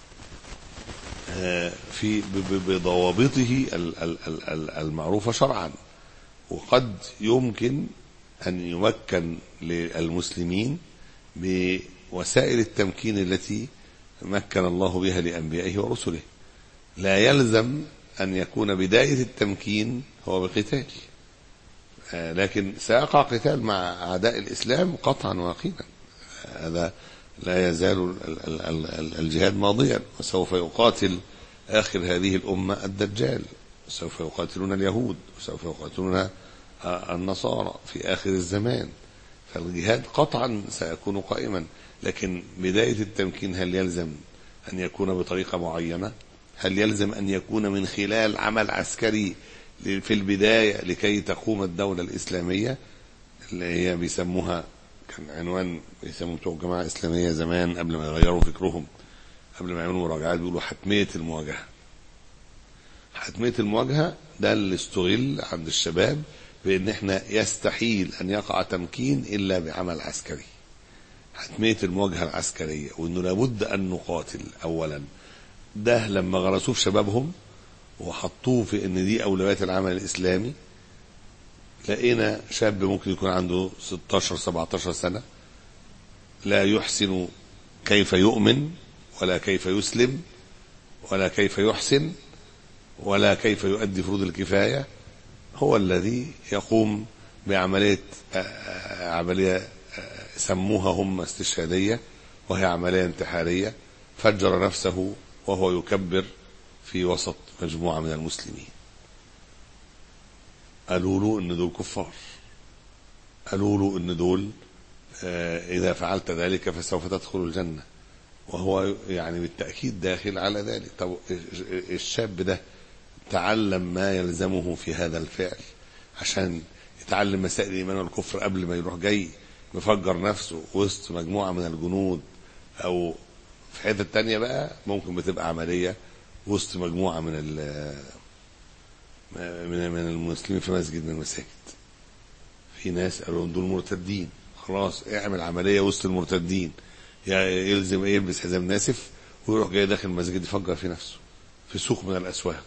في بضوابطه المعروفة شرعا وقد يمكن أن يمكن للمسلمين بوسائل التمكين التي مكن الله بها لأنبيائه ورسله لا يلزم أن يكون بداية التمكين هو بقتال لكن سيقع قتال مع أعداء الإسلام قطعا ويقينا هذا لا يزال الجهاد ماضيا وسوف يقاتل آخر هذه الأمة الدجال وسوف يقاتلون اليهود وسوف يقاتلون النصارى في آخر الزمان فالجهاد قطعا سيكون قائما لكن بداية التمكين هل يلزم أن يكون بطريقة معينة هل يلزم أن يكون من خلال عمل عسكري في البداية لكي تقوم الدولة الإسلامية اللي هي بيسموها كان عنوان بيسموه بتوع الجماعة الإسلامية زمان قبل ما يغيروا فكرهم قبل ما يعملوا مراجعات بيقولوا حتمية المواجهة حتمية المواجهة ده اللي استغل عند الشباب بأن احنا يستحيل أن يقع تمكين إلا بعمل عسكري حتمية المواجهة العسكرية وأنه لابد أن نقاتل أولا ده لما غرسوه في شبابهم وحطوه في أن دي أولويات العمل الإسلامي لقينا شاب ممكن يكون عنده 16 17 سنة لا يحسن كيف يؤمن ولا كيف يسلم ولا كيف يحسن ولا كيف يؤدي فروض الكفاية هو الذي يقوم بعملية عملية سموها هم استشهادية وهي عملية انتحارية فجر نفسه وهو يكبر في وسط مجموعة من المسلمين قالوا له ان دول كفار قالوا له ان دول اذا فعلت ذلك فسوف تدخل الجنة وهو يعني بالتأكيد داخل على ذلك طب الشاب ده تعلم ما يلزمه في هذا الفعل عشان يتعلم مسائل الإيمان والكفر قبل ما يروح جاي مفجر نفسه وسط مجموعة من الجنود أو في حتة تانية بقى ممكن بتبقى عملية وسط مجموعة من من من المسلمين في مسجد من المساجد في ناس قالوا دول مرتدين خلاص اعمل عملية وسط المرتدين يلزم ايه يلبس حزام ناسف ويروح جاي داخل المسجد يفجر في نفسه في سوق من الاسواق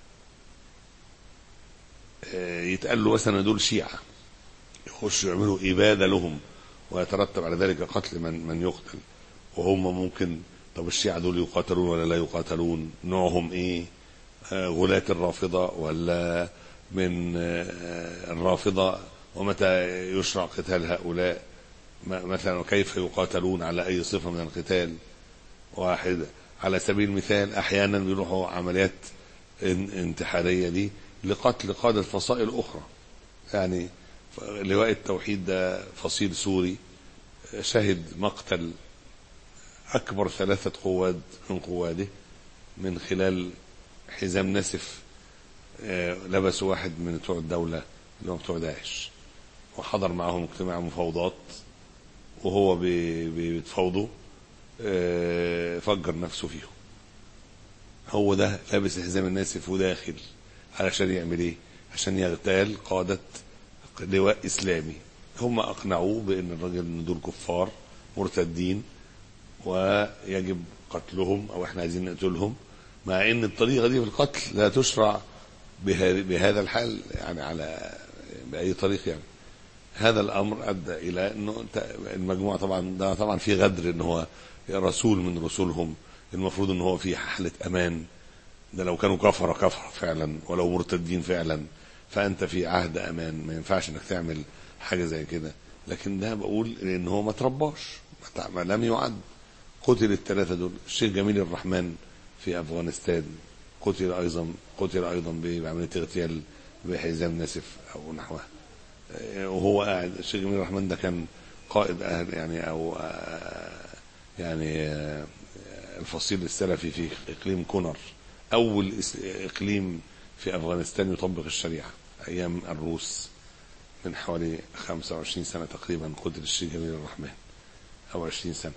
يتقال له مثلا دول شيعة يخشوا يعملوا إبادة لهم ويترتب على ذلك قتل من من يقتل وهم ممكن طب الشيعة دول يقاتلون ولا لا يقاتلون نوعهم ايه غلاة الرافضة ولا من الرافضة ومتى يشرع قتال هؤلاء مثلا وكيف يقاتلون على أي صفة من القتال واحد على سبيل المثال أحيانا بيروحوا عمليات انتحارية دي لقتل قادة فصائل أخرى يعني لواء التوحيد ده فصيل سوري شهد مقتل أكبر ثلاثة قواد من قواده من خلال حزام نسف لبسوا واحد من بتوع الدولة اللي هم بتوع داعش وحضر معهم اجتماع مفاوضات وهو بيتفاوضوا فجر نفسه فيهم هو ده لابس الحزام الناسف وداخل علشان يعمل ايه عشان يغتال قادة لواء اسلامي هم اقنعوه بان الراجل ان دول كفار مرتدين ويجب قتلهم او احنا عايزين نقتلهم مع ان الطريقة دي في القتل لا تشرع بهذا بهذا الحال يعني على باي طريق يعني هذا الامر ادى الى انه انت المجموعه طبعا ده طبعا في غدر ان هو رسول من رسولهم المفروض ان هو في حاله امان ده لو كانوا كفره كفره فعلا ولو مرتدين فعلا فانت في عهد امان ما ينفعش انك تعمل حاجه زي كده لكن ده بقول ان هو ما ترباش ما تع- ما لم يعد قتل الثلاثه دول الشيخ جميل الرحمن في افغانستان قتل ايضا قتل ايضا بعمليه اغتيال بحزام ناسف او نحوها آه، وهو قاعد الشيخ جميل الرحمن ده كان قائد أهل يعني او آه، يعني آه، الفصيل السلفي في اقليم كونر اول اس- اقليم في افغانستان يطبق الشريعه ايام الروس من حوالي 25 سنه تقريبا قتل الشيخ جميل الرحمن او 20 سنه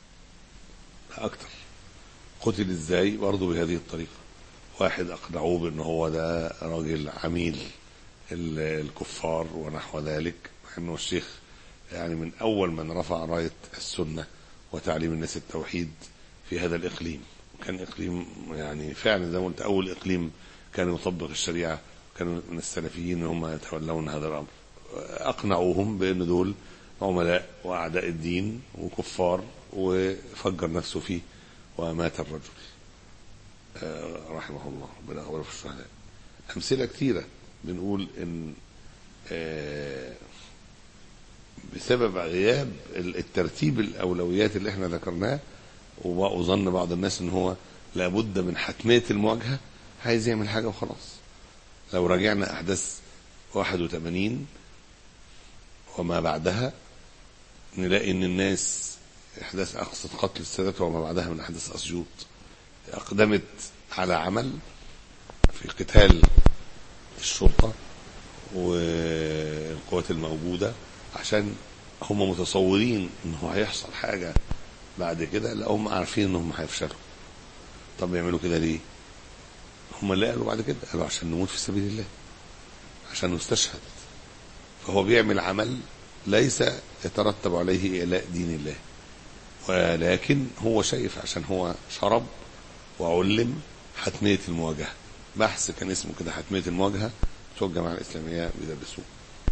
اكتر قتل ازاي برضه بهذه الطريقه واحد اقنعوه بان هو ده راجل عميل ال- الكفار ونحو ذلك مع انه الشيخ يعني من اول من رفع رايه السنه وتعليم الناس التوحيد في هذا الاقليم كان اقليم يعني فعلا زي ما قلت اول اقليم كان يطبق الشريعه كانوا من السلفيين هم يتولون هذا الامر اقنعوهم بان دول عملاء واعداء الدين وكفار وفجر نفسه فيه ومات الرجل آه، رحمه الله ربنا يغفر في الشهداء امثله كثيره بنقول ان آه، بسبب غياب الترتيب الاولويات اللي احنا ذكرناه وظن بعض الناس ان هو لابد من حتميه المواجهه عايز يعمل حاجه وخلاص لو راجعنا احداث 81 وما بعدها نلاقي ان الناس احداث اقصى قتل السادات وما بعدها من احداث اسيوط اقدمت على عمل في قتال الشرطه والقوات الموجوده عشان هم متصورين ان هو هيحصل حاجه بعد كده لا هم عارفين انهم هيفشلوا طب يعملوا كده ليه هم اللي قالوا بعد كده قالوا عشان نموت في سبيل الله عشان نستشهد فهو بيعمل عمل ليس يترتب عليه إعلاء دين الله ولكن هو شايف عشان هو شرب وعلم حتمية المواجهة بحث كان اسمه كده حتمية المواجهة بتوع الجماعة الإسلامية بيدرسوه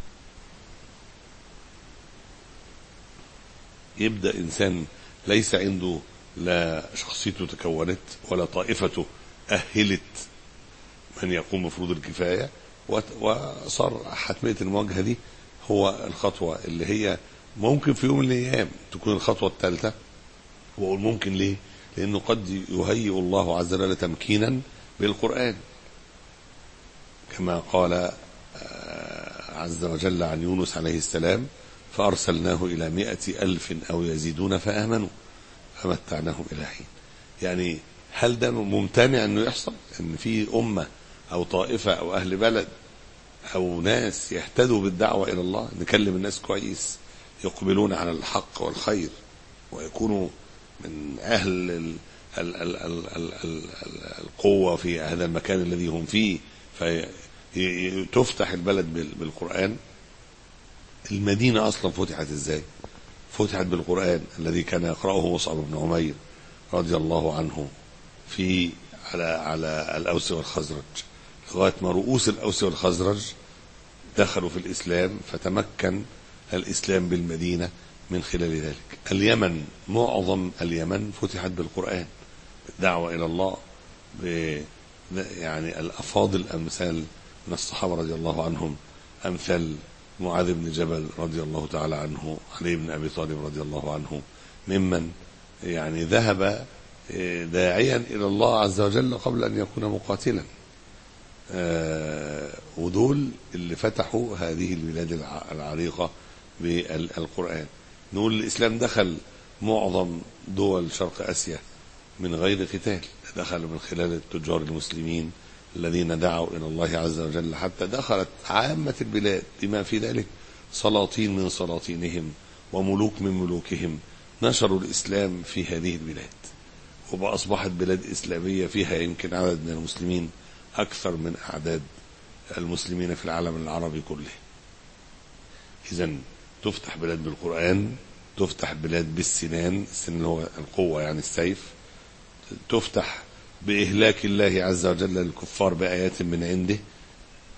يبدأ إنسان ليس عنده لا شخصيته تكونت ولا طائفته أهلت من يقوم بفروض الكفاية وت- وصار حتمية المواجهة دي هو الخطوة اللي هي ممكن في يوم من الأيام تكون الخطوة الثالثة وأقول ممكن ليه؟ لأنه قد يهيئ الله عز وجل تمكينا بالقرآن كما قال آه، عز وجل عن يونس عليه السلام فأرسلناه إلى مئة ألف أو يزيدون فآمنوا فمتعناهم إلى حين يعني هل ده ممتنع أنه يحصل أن في أمة أو طائفة أو أهل بلد أو ناس يهتدوا بالدعوة إلى الله نكلم الناس كويس يقبلون على الحق والخير ويكونوا من أهل ال ال ال ال ال ال ال القوة في هذا المكان الذي هم فيه فتفتح البلد بال- بالقرآن المدينة أصلا فتحت إزاي فتحت بالقرآن الذي كان يقرأه مصعب بن عمير رضي الله عنه في على على الأوس والخزرج لغاية ما رؤوس الأوس والخزرج دخلوا في الإسلام فتمكن الإسلام بالمدينة من خلال ذلك اليمن معظم اليمن فتحت بالقرآن بالدعوة إلى الله ب يعني الأفاضل أمثال من الصحابة رضي الله عنهم أمثال معاذ بن جبل رضي الله تعالى عنه علي بن أبي طالب رضي الله عنه ممن يعني ذهب آه، داعيا إلى الله عز وجل قبل أن يكون مقاتلا آه، ودول اللي فتحوا هذه البلاد الع- العريقة بالقرآن نقول الإسلام دخل معظم دول شرق آسيا من غير قتال دخل من خلال التجار المسلمين الذين دعوا إلى الله عز وجل حتى دخلت عامة البلاد بما في ذلك سلاطين من سلاطينهم وملوك من ملوكهم نشروا الإسلام في هذه البلاد وأصبحت بلاد إسلامية فيها يمكن عدد من المسلمين أكثر من أعداد المسلمين في العالم العربي كله إذا تفتح بلاد بالقرآن تفتح بلاد بالسنان السنان اللي هو القوة يعني السيف تفتح بإهلاك الله عز وجل للكفار بآيات من عنده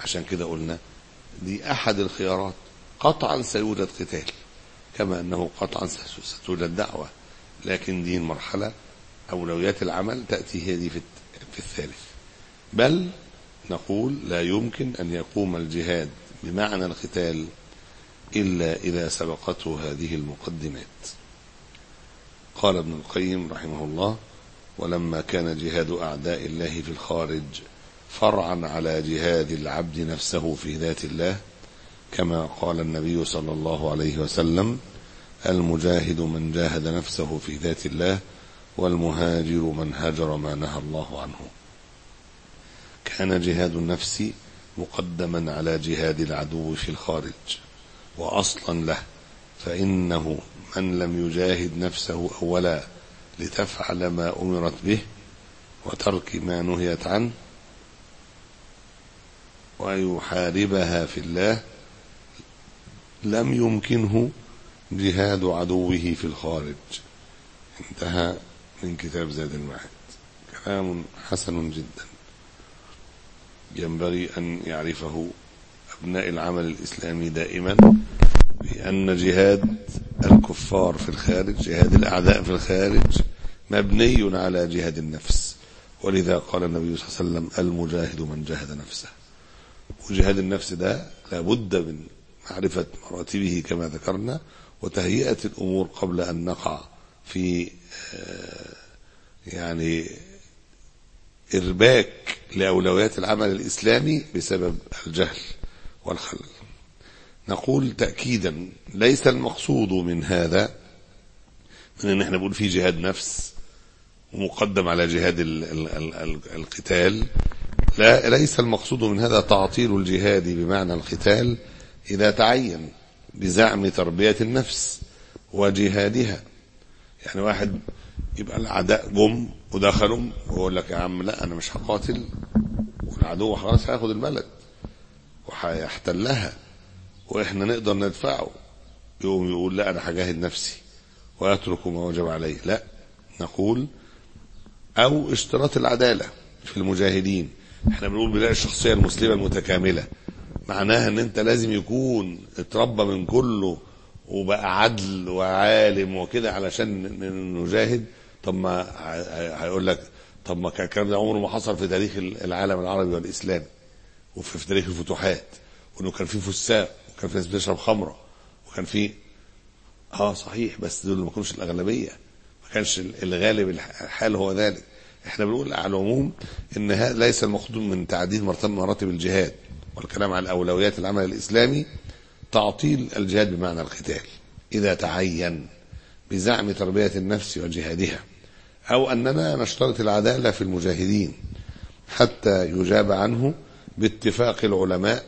عشان كده قلنا دي أحد الخيارات قطعا سيوجد قتال كما أنه قطعا ستوجد دعوة لكن دي المرحلة أولويات العمل تأتي هي دي في في الثالث بل نقول لا يمكن أن يقوم الجهاد بمعنى القتال إلا إذا سبقته هذه المقدمات قال ابن القيم رحمه الله ولما كان جهاد أعداء الله في الخارج فرعا على جهاد العبد نفسه في ذات الله كما قال النبي صلى الله عليه وسلم المجاهد من جاهد نفسه في ذات الله والمهاجر من هاجر ما نهى الله عنه كان جهاد النفس مقدما على جهاد العدو في الخارج واصلا له فانه من لم يجاهد نفسه اولا لتفعل ما امرت به وترك ما نهيت عنه ويحاربها في الله لم يمكنه جهاد عدوه في الخارج انتهى من كتاب زاد المعاد كلام حسن جدا ينبغي أن يعرفه أبناء العمل الإسلامي دائما بأن جهاد الكفار في الخارج جهاد الأعداء في الخارج مبني على جهاد النفس ولذا قال النبي صلى الله عليه وسلم المجاهد من جاهد نفسه وجهاد النفس ده لابد من معرفة مراتبه كما ذكرنا وتهيئة الأمور قبل أن نقع في يعني إرباك لأولويات العمل الإسلامي بسبب الجهل والخلل نقول تأكيدا ليس المقصود من هذا من ان احنا بنقول في جهاد نفس ومقدم على جهاد ال ال ال ال القتال لا ليس المقصود من هذا تعطيل الجهاد بمعنى القتال إذا تعين بزعم تربية النفس وجهادها يعني واحد يبقى الأعداء جم ودخلوا ويقول لك يا عم لا أنا مش هقاتل والعدو خلاص هياخد البلد وهيحتلها وإحنا نقدر ندفعه يقوم يقول لا أنا هجاهد نفسي ويترك ما وجب عليه لا نقول أو اشتراط العدالة في المجاهدين احنا بنقول بناء الشخصية المسلمة المتكاملة معناها ان انت لازم يكون اتربى من كله وبقى عدل وعالم وكده علشان نجاهد طب ما هيقول لك طب ما كان الكلام ده عمره ما حصل في تاريخ العالم العربي والاسلامي وفي في تاريخ الفتوحات وانه كان في فساق وكان في ناس بتشرب خمره وكان في اه صحيح بس دول ما كانوش الاغلبيه ما كانش الغالب الحال هو ذلك احنا بنقول على العموم ان هذا ليس المقصود من تعديل مرتبه مراتب الجهاد والكلام عن اولويات العمل الاسلامي تعطيل الجهاد بمعنى القتال اذا تعين بزعم تربيه النفس وجهادها او اننا نشترط العداله في المجاهدين حتى يجاب عنه باتفاق العلماء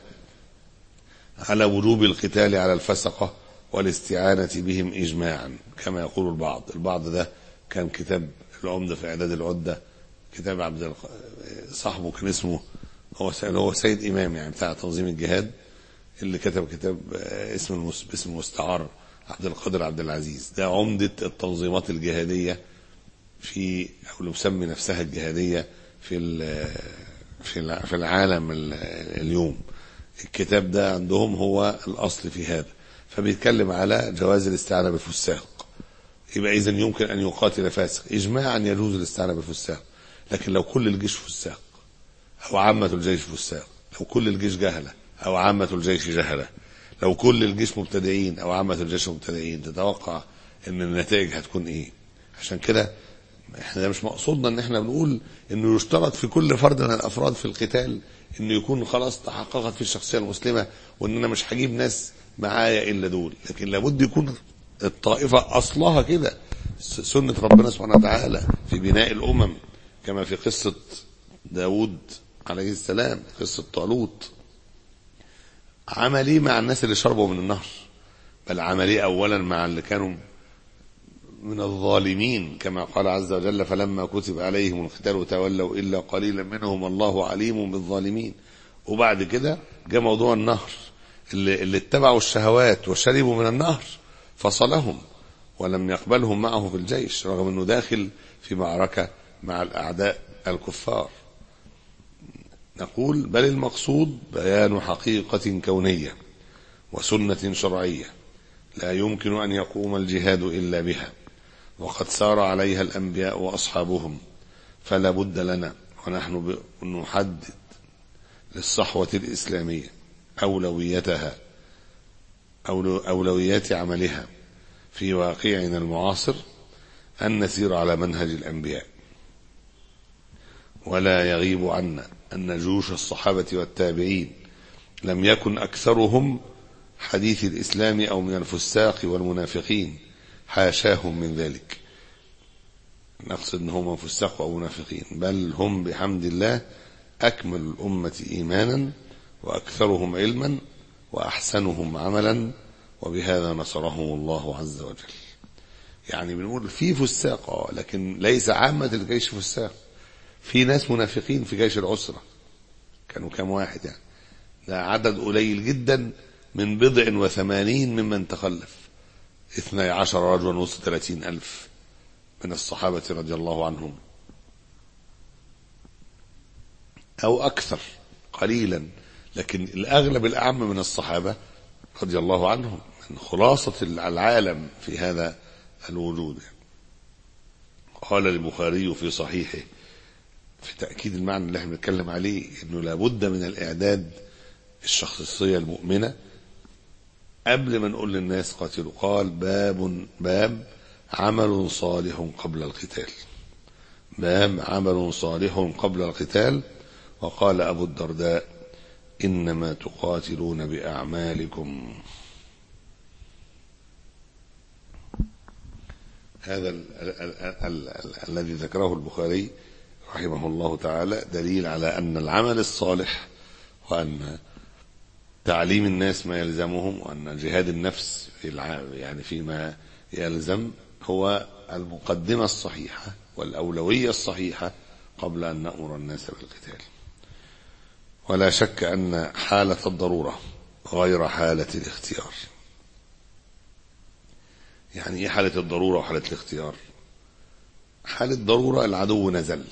على وجوب القتال على الفسقه والاستعانه بهم اجماعا كما يقول البعض البعض ده كان كتاب العمده في اعداد العده كتاب عبد الق... صاحبه كان اسمه هو هو سيد امام يعني بتاع تنظيم الجهاد اللي كتب كتاب اسم باسم المستعار عبد القادر عبد العزيز ده عمدة التنظيمات الجهادية في او اللي مسمي نفسها الجهادية في في في العالم اليوم الكتاب ده عندهم هو الاصل في هذا فبيتكلم على جواز الاستعانة بالفساق يبقى اذا يمكن ان يقاتل فاسق اجماعا يجوز الاستعانة بالفساق لكن لو كل الجيش فساق او عامة الجيش فساق لو كل الجيش جهلة او عامة الجيش جهلة لو كل الجيش مبتدئين او عامة الجيش مبتدئين تتوقع ان النتائج هتكون ايه عشان كده احنا ده مش مقصودنا ان احنا بنقول انه يشترط في كل فرد من الافراد في القتال انه يكون خلاص تحققت في الشخصيه المسلمه وان انا مش هجيب ناس معايا الا دول لكن لابد يكون الطائفه اصلها كده سنه ربنا سبحانه وتعالى في بناء الامم كما في قصه داود عليه السلام قصه طالوت عملي مع الناس اللي شربوا من النهر بل عملي اولا مع اللي كانوا من الظالمين كما قال عز وجل فلما كتب عليهم القتال تولوا الا قليلا منهم الله عليم بالظالمين وبعد كده جاء موضوع النهر اللي, اللي اتبعوا الشهوات وشربوا من النهر فصلهم ولم يقبلهم معه في الجيش رغم انه داخل في معركه مع الاعداء الكفار نقول بل المقصود بيان حقيقة كونية وسنة شرعية لا يمكن أن يقوم الجهاد إلا بها وقد سار عليها الأنبياء وأصحابهم فلا بد لنا ونحن نحدد للصحوة الإسلامية أولويتها أولويات عملها في واقعنا المعاصر أن نسير على منهج الأنبياء ولا يغيب عنا أن جيوش الصحابة والتابعين لم يكن أكثرهم حديث الإسلام أو من الفساق والمنافقين حاشاهم من ذلك نقصد ان هم فساق او منافقين بل هم بحمد الله اكمل الامه ايمانا واكثرهم علما واحسنهم عملا وبهذا نصرهم الله عز وجل يعني بنقول في فساق اه لكن ليس عامه الجيش فساق في ناس منافقين في جيش العسره كانوا كام واحد يعني ده عدد قليل جدا من بضع وثمانين ممن تخلف اثني عشر رجلا وسط ثلاثين ألف من الصحابة رضي الله عنهم أو أكثر قليلا لكن الأغلب الأعم من الصحابة رضي الله عنهم من خلاصة العالم في هذا الوجود قال البخاري في صحيحه في تأكيد المعنى اللي احنا بنتكلم عليه انه لابد من الاعداد الشخصية المؤمنة قبل ما نقول للناس قاتلوا قال باب باب عمل صالح قبل القتال باب عمل صالح قبل القتال وقال أبو الدرداء إنما تقاتلون بأعمالكم هذا ال ال ال ال الذي ذكره البخاري رحمه الله تعالى دليل على أن العمل الصالح وأن تعليم الناس ما يلزمهم وأن جهاد النفس في يعني فيما يلزم هو المقدمة الصحيحة والأولوية الصحيحة قبل أن نأمر الناس بالقتال ولا شك أن حالة الضرورة غير حالة الاختيار يعني ايه حالة الضرورة وحالة الاختيار حالة ضرورة العدو نزل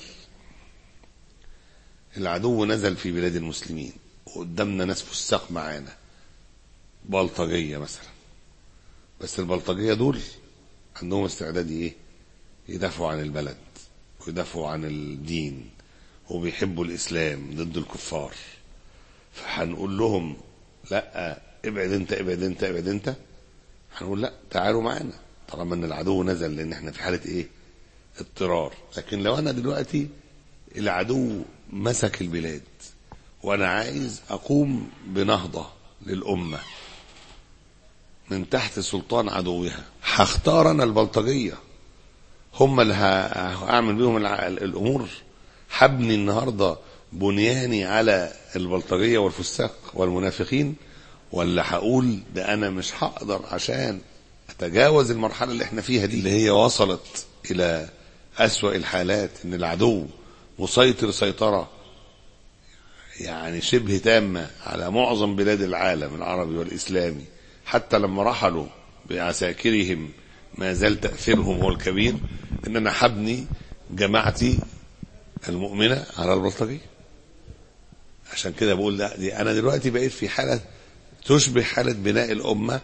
العدو نزل في بلاد المسلمين وقدامنا ناس فساق معانا بلطجية مثلا بس البلطجية دول عندهم استعداد ايه يدافعوا عن البلد ويدافعوا عن الدين وبيحبوا الاسلام ضد الكفار فهنقول لهم لا ابعد انت ابعد انت ابعد انت هنقول لا تعالوا معانا طالما ان العدو نزل لان احنا في حاله ايه اضطرار لكن لو انا دلوقتي العدو مسك البلاد وانا عايز اقوم بنهضه للامه من تحت سلطان عدوها هختار انا البلطجيه هم اللي هعمل بيهم الامور هبني النهارده بنياني على البلطجيه والفساق والمنافقين ولا هقول ده انا مش هقدر عشان اتجاوز المرحله اللي احنا فيها دي اللي هي وصلت الى اسوا الحالات ان العدو مسيطر سيطره يعني شبه تامه على معظم بلاد العالم العربي والاسلامي حتى لما رحلوا بعساكرهم ما زال تاثيرهم هو الكبير ان انا حبني جماعتي المؤمنه على البلطجيه عشان كده بقول لا دي انا دلوقتي بقيت في حاله تشبه حاله بناء الامه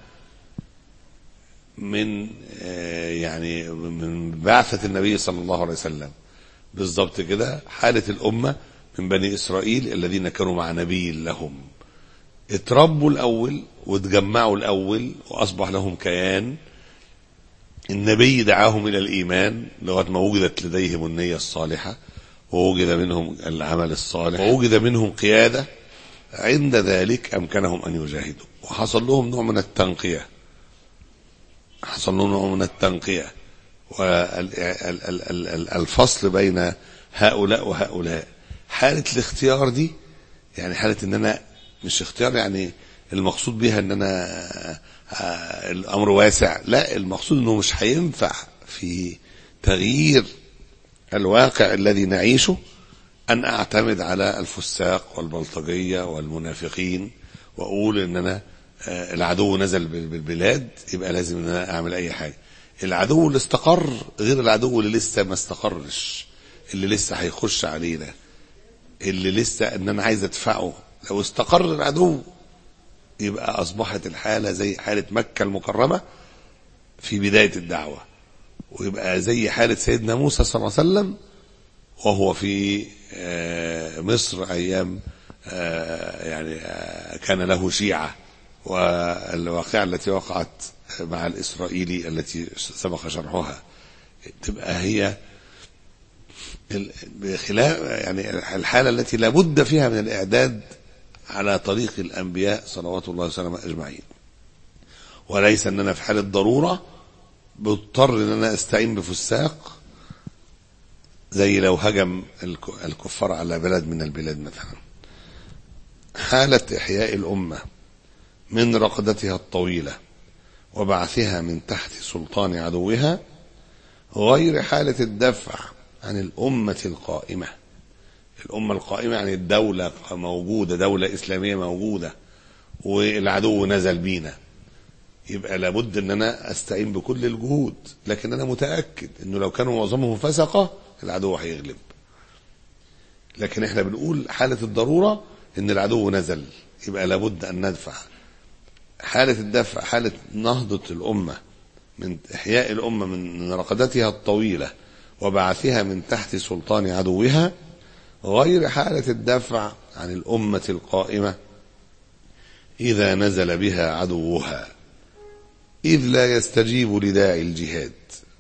من يعني من بعثه النبي صلى الله عليه وسلم بالضبط كده حاله الامه من بني اسرائيل الذين كانوا مع نبي لهم اتربوا الاول واتجمعوا الاول واصبح لهم كيان النبي دعاهم الى الايمان لغايه ما وجدت لديهم النيه الصالحه ووجد منهم العمل الصالح ووجد منهم قياده عند ذلك امكنهم ان يجاهدوا وحصل لهم نوع من التنقيه حصل لهم نوع من التنقيه والفصل بين هؤلاء وهؤلاء حاله الاختيار دي يعني حاله ان انا مش اختيار يعني المقصود بها ان انا الامر واسع لا المقصود انه مش هينفع في تغيير الواقع الذي نعيشه ان اعتمد على الفساق والبلطجيه والمنافقين واقول ان انا العدو نزل بالبلاد يبقى لازم ان انا اعمل اي حاجه العدو اللي استقر غير العدو اللي لسه ما استقرش اللي لسه هيخش علينا اللي لسه ان انا عايز ادفعه لو استقر العدو يبقى اصبحت الحالة زي حالة مكة المكرمة في بداية الدعوة ويبقى زي حالة سيدنا موسى صلى الله عليه وسلم وهو في آه، مصر ايام آه، يعني آه، كان له شيعة والواقعة التي وقعت مع الإسرائيلي التي سبق شرحها تبقى هي ال- بخلاف يعني الحالة التي لابد فيها من الإعداد على طريق الأنبياء صلوات الله وسلامه أجمعين وليس أن أنا في حالة ضرورة بضطر أن أنا أستعين بفساق زي لو هجم الك- الكفار على بلد من البلاد مثلا حالة إحياء الأمة من رقدتها الطويلة وبعثها من تحت سلطان عدوها غير حالة الدفع عن الأمة القائمة الأمة القائمة يعني الدولة موجودة دولة إسلامية موجودة والعدو نزل بينا يبقى لابد ان انا استعين بكل الجهود لكن انا متاكد انه لو كانوا معظمهم فسقه العدو هيغلب لكن احنا بنقول حاله الضروره ان العدو نزل يبقى لابد ان ندفع حاله الدفع حاله نهضه الامه من احياء الامه من من رقدتها الطويله وبعثها من تحت سلطان عدوها غير حاله الدفع عن الامه القائمه اذا نزل بها عدوها إذ لا يستجيب لداعي الجهاد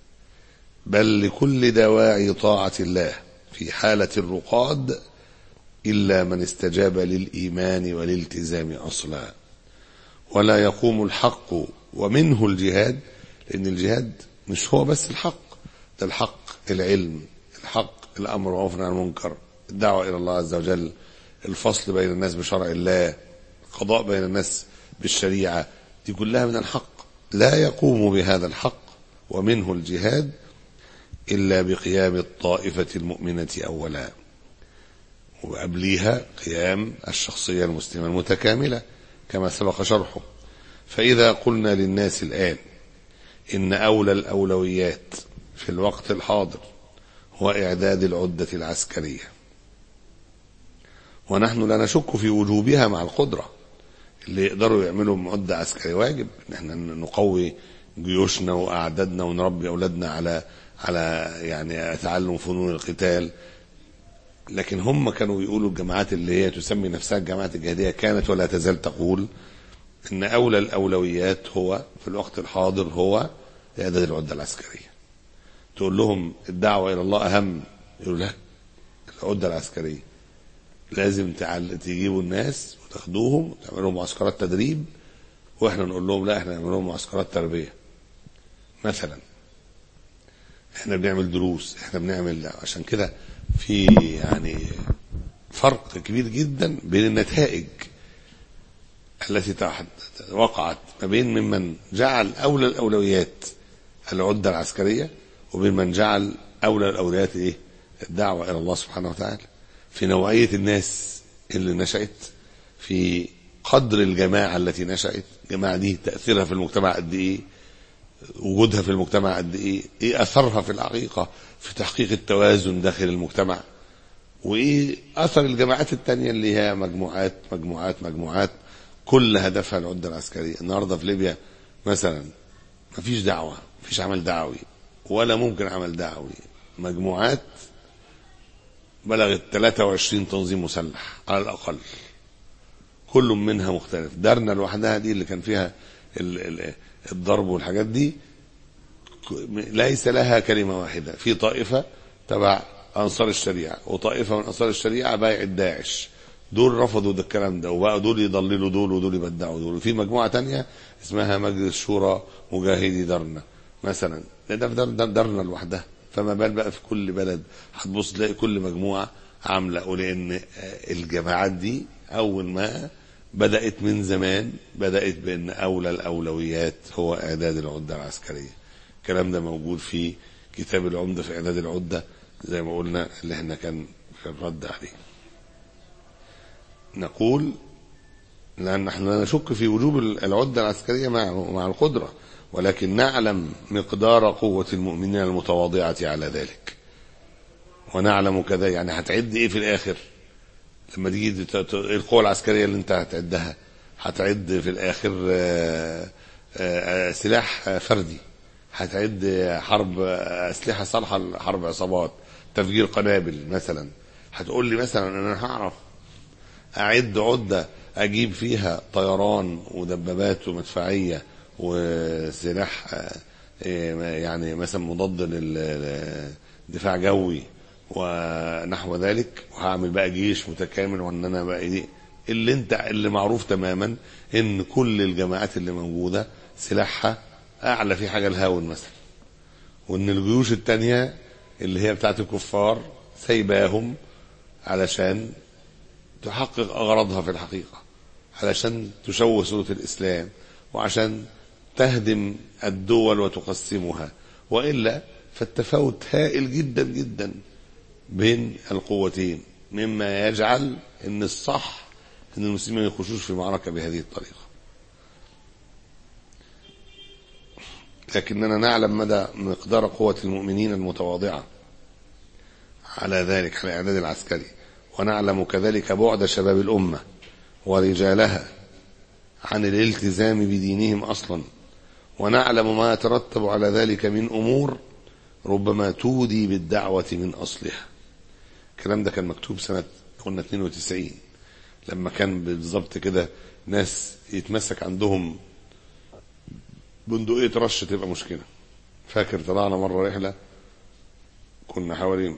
بل لكل دواعي طاعة الله في حالة الرقاد إلا من استجاب للإيمان والالتزام أصلا ولا يقوم الحق ومنه الجهاد لأن الجهاد مش هو بس الحق ده الحق العلم الحق الأمر والعرف عن المنكر الدعوة إلى الله عز وجل الفصل بين الناس بشرع الله القضاء بين الناس بالشريعة دي كلها من الحق لا يقوم بهذا الحق ومنه الجهاد إلا بقيام الطائفة المؤمنة أولا وقبليها قيام الشخصية المسلمة المتكاملة كما سبق شرحه فإذا قلنا للناس الآن إن أولى الأولويات في الوقت الحاضر هو إعداد العدة العسكرية ونحن لا نشك في وجوبها مع القدرة اللي يقدروا يعملوا معدة عسكرية واجب ان احنا نقوي جيوشنا واعدادنا ونربي اولادنا على على يعني تعلم فنون القتال لكن هم كانوا يقولوا الجماعات اللي هي تسمي نفسها الجماعات الجهادية كانت ولا تزال تقول ان اولى الاولويات هو في الوقت الحاضر هو اعداد العدة العسكرية تقول لهم الدعوة الى الله اهم يقولوا لا العدة العسكرية لازم تعل... تجيبوا الناس وتاخدوهم وتعملوا لهم معسكرات تدريب واحنا نقول لهم لا احنا نعمل لهم معسكرات تربيه مثلا احنا بنعمل دروس احنا بنعمل عشان كده في يعني فرق كبير جدا بين النتائج التي تحت وقعت ما بين ممن جعل اولى الاولويات العده العسكريه وبين من جعل اولى الاولويات ايه الدعوه الى الله سبحانه وتعالى في نوعيه الناس اللي نشأت في قدر الجماعة التي نشأت الجماعة دي تأثيرها في المجتمع قد إيه وجودها في المجتمع قد إيه إيه أثرها في الحقيقة في تحقيق التوازن داخل المجتمع وإيه أثر الجماعات التانية اللي هي مجموعات مجموعات مجموعات كل هدفها العدة العسكرية النهاردة في ليبيا مثلا مفيش دعوة مفيش عمل دعوي ولا ممكن عمل دعوي مجموعات بلغت 23 تنظيم مسلح على الأقل كل منها مختلف دارنا لوحدها دي اللي كان فيها ال ال الضرب والحاجات دي ليس لها كلمة واحدة في طائفة تبع أنصار الشريعة وطائفة من أنصار الشريعة بايع داعش دول رفضوا ده الكلام ده وبقى دول يضللوا دول ودول يبدعوا دول وفي مجموعة تانية اسمها مجلس شورى مجاهدي دارنا مثلا ده في دار دارنا لوحدها فما بال بقى في كل بلد هتبص تلاقي كل مجموعة عاملة ولأن الجماعات دي أول ما بدأت من زمان بدأت بأن أولى الأولويات هو إعداد العدة العسكرية الكلام ده موجود في كتاب العمدة في إعداد العدة زي ما قلنا اللي احنا كان في الرد عليه نقول لأن نحن لا نشك في وجوب العدة العسكرية مع مع القدرة ولكن نعلم مقدار قوة المؤمنين المتواضعة على ذلك ونعلم كذا يعني هتعد ايه في الآخر لما تيجي ت- ت- القوة العسكرية اللي انت هتعدها هتعد في الاخر آه، آه، سلاح آه، فردي هتعد حرب آه، اسلحة صالحة لحرب عصابات تفجير قنابل مثلا هتقول لي مثلا انا هعرف اعد عدة اجيب فيها طيران ودبابات ومدفعية وسلاح آه، إيه، يعني مثلا مضاد للدفاع جوي ونحو ذلك وهعمل بقى جيش متكامل وان انا بقى ايه اللي انت اللي معروف تماما ان كل الجماعات اللي موجوده سلاحها اعلى في حاجه الهاون مثلا وان الجيوش التانية اللي هي بتاعت الكفار سايباهم علشان تحقق اغراضها في الحقيقه علشان تشوه صوره الاسلام وعشان تهدم الدول وتقسمها والا فالتفاوت هائل جدا جدا بين القوتين مما يجعل ان الصح ان المسلمين ما يخشوش في معركه بهذه الطريقه لكننا نعلم مدى مقدار قوة المؤمنين المتواضعة على ذلك على الإعداد العسكري ونعلم كذلك بعد شباب الأمة ورجالها عن الالتزام بدينهم أصلا ونعلم ما يترتب على ذلك من أمور ربما تودي بالدعوة من أصلها الكلام ده كان مكتوب سنة قلنا 92 لما كان بالظبط كده ناس يتمسك عندهم بندقية رش تبقى مشكلة فاكر طلعنا مرة رحلة كنا حوالي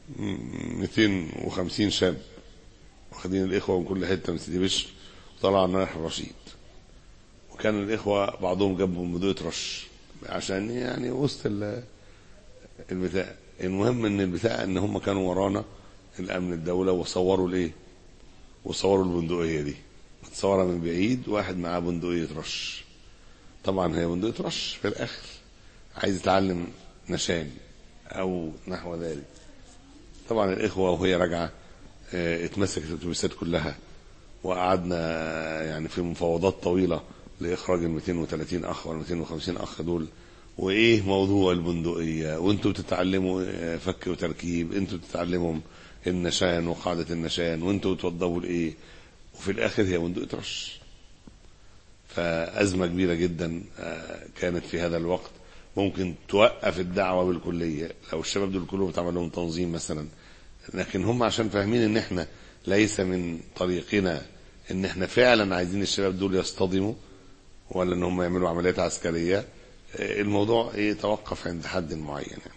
250 شاب واخدين الإخوة من كل حتة من سيدي بشر وطلعنا رحلة رشيد وكان الإخوة بعضهم جابهم بندقية رش عشان يعني وسط ال- البتاع المهم ان البتاع ان هم كانوا ورانا الامن الدولة وصوروا الايه وصوروا البندقية دي متصورة من بعيد واحد معاه بندقية رش طبعا هي بندقية رش في الآخر عايز يتعلم نشان أو نحو ذلك طبعا الإخوة وهي راجعة آه، اتمسكت الأتوبيسات كلها وقعدنا آه، يعني في مفاوضات طويلة لإخراج ال 230 أخ ولا 250 أخ دول وإيه موضوع البندقية وأنتوا بتتعلموا آه، فك وتركيب أنتوا بتتعلموا النشان وقاعدة النشان وأنتوا بتوضبوا الإيه وفي الآخر هي بندقية رش فأزمة كبيرة جدا آه، كانت في هذا الوقت ممكن توقف الدعوة بالكلية لو الشباب دول كلهم اتعمل لهم تنظيم مثلا لكن هم عشان فاهمين ان احنا ليس من طريقنا ان احنا فعلا عايزين الشباب دول يصطدموا ولا ان هم يعملوا عمليات عسكرية آه، الموضوع ايه توقف عند حد معين يعني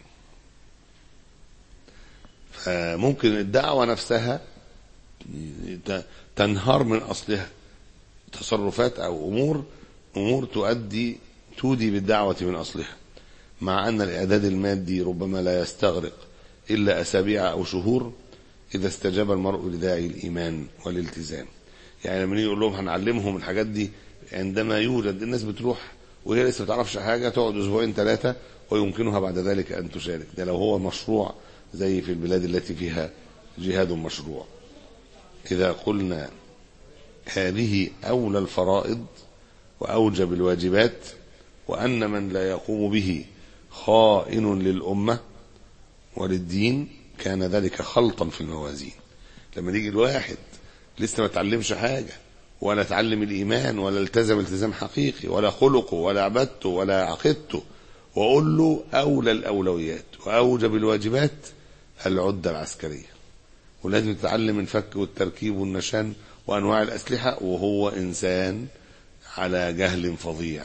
فممكن الدعوة نفسها ت- تنهار من اصلها تصرفات او امور امور تؤدي تودي بالدعوه من اصلها مع ان الاعداد المادي ربما لا يستغرق الا اسابيع او شهور اذا استجاب المرء لداعي الايمان والالتزام يعني لما نيجي نقول لهم هنعلمهم الحاجات دي عندما يوجد الناس بتروح وهي لسه ما تعرفش حاجه تقعد اسبوعين ثلاثه ويمكنها بعد ذلك ان تشارك ده لو هو مشروع زي في البلاد التي فيها جهاد مشروع اذا قلنا هذه أولى الفرائض وأوجب الواجبات وأن من لا يقوم به خائن للأمة وللدين كان ذلك خلطا في الموازين لما يجي الواحد لسه ما تعلمش حاجة ولا تعلم الإيمان ولا التزم التزام حقيقي ولا خلقه ولا عبادته ولا عقيدته وأقول له أولى الأولويات وأوجب الواجبات العدة العسكرية ولازم تتعلم الفك والتركيب والنشان وانواع الاسلحه وهو انسان على جهل فظيع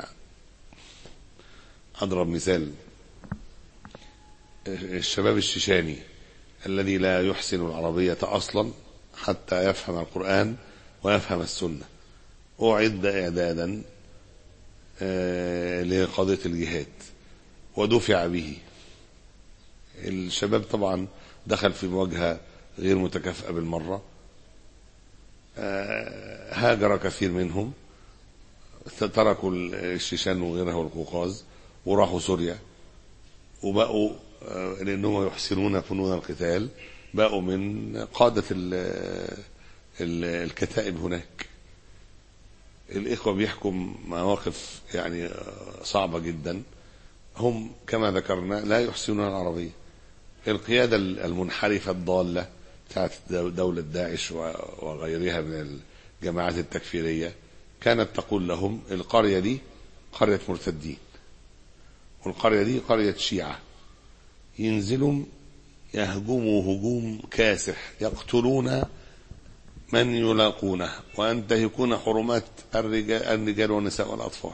اضرب مثال الشباب الشيشاني الذي لا يحسن العربيه اصلا حتى يفهم القران ويفهم السنه اعد اعدادا آه، لقضيه الجهاد ودفع به الشباب طبعا دخل في مواجهه غير متكافئه بالمره آه، هاجر كثير منهم تركوا الشيشان وغيرها والقوقاز وراحوا سوريا وبقوا آه، لانهم يحسنون فنون القتال بقوا من قادة ال- ال- الكتائب هناك الإخوة بيحكوا مواقف يعني آه، صعبة جدا هم كما ذكرنا لا يحسنون العربية القيادة المنحرفة الضالة بتاعت دو- دولة داعش و- وغيرها من الجماعات التكفيرية كانت تقول لهم القرية دي قرية مرتدين والقرية دي قرية شيعة ينزلوا يهجموا هجوم كاسح يقتلون من يلاقونه وينتهكون حرمات الرجال, الرجال والنساء والأطفال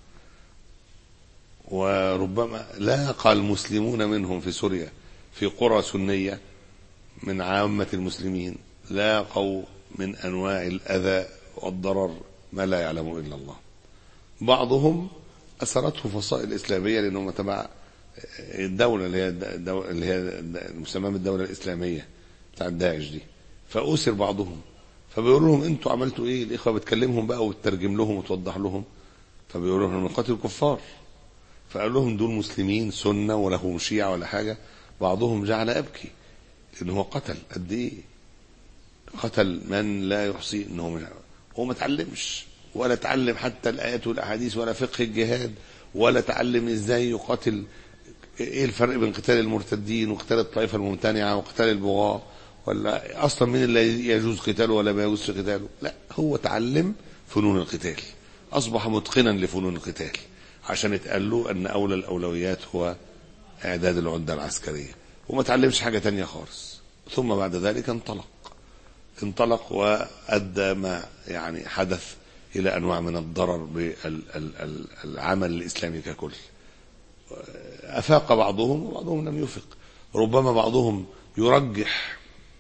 وربما لاقى المسلمون منهم في سوريا في قرى سنية من عامة المسلمين لاقوا من أنواع الأذى والضرر ما لا يعلمه إلا الله بعضهم أثرته فصائل إسلامية لأنهم تبع الدولة اللي هي الدولة اللي هي المسمى بالدولة الإسلامية بتاع داعش دي فأسر بعضهم فبيقول لهم انتوا عملتوا ايه الاخوه بتكلمهم بقى وتترجم لهم وتوضح لهم فبيقولوا لهم نقاتل الكفار فقال لهم دول مسلمين سنه ولا هم شيعه ولا حاجه بعضهم جعل ابكي لان هو قتل قد ايه قتل من لا يحصي انه مش هو ما اتعلمش ولا اتعلم حتى الايات والاحاديث ولا فقه الجهاد ولا اتعلم ازاي يقاتل ايه الفرق بين قتال المرتدين وقتال الطائفه الممتنعه وقتال البغاة ولا اصلا مين اللي يجوز قتاله ولا ما يجوز قتاله لا هو تعلم فنون القتال اصبح متقنا لفنون القتال عشان اتقال له ان اولى الاولويات هو اعداد العده العسكريه وما تعلمش حاجه تانية خالص ثم بعد ذلك انطلق انطلق وادى ما يعني حدث الى انواع من الضرر بالعمل الاسلامي ككل افاق بعضهم وبعضهم لم يفق ربما بعضهم يرجح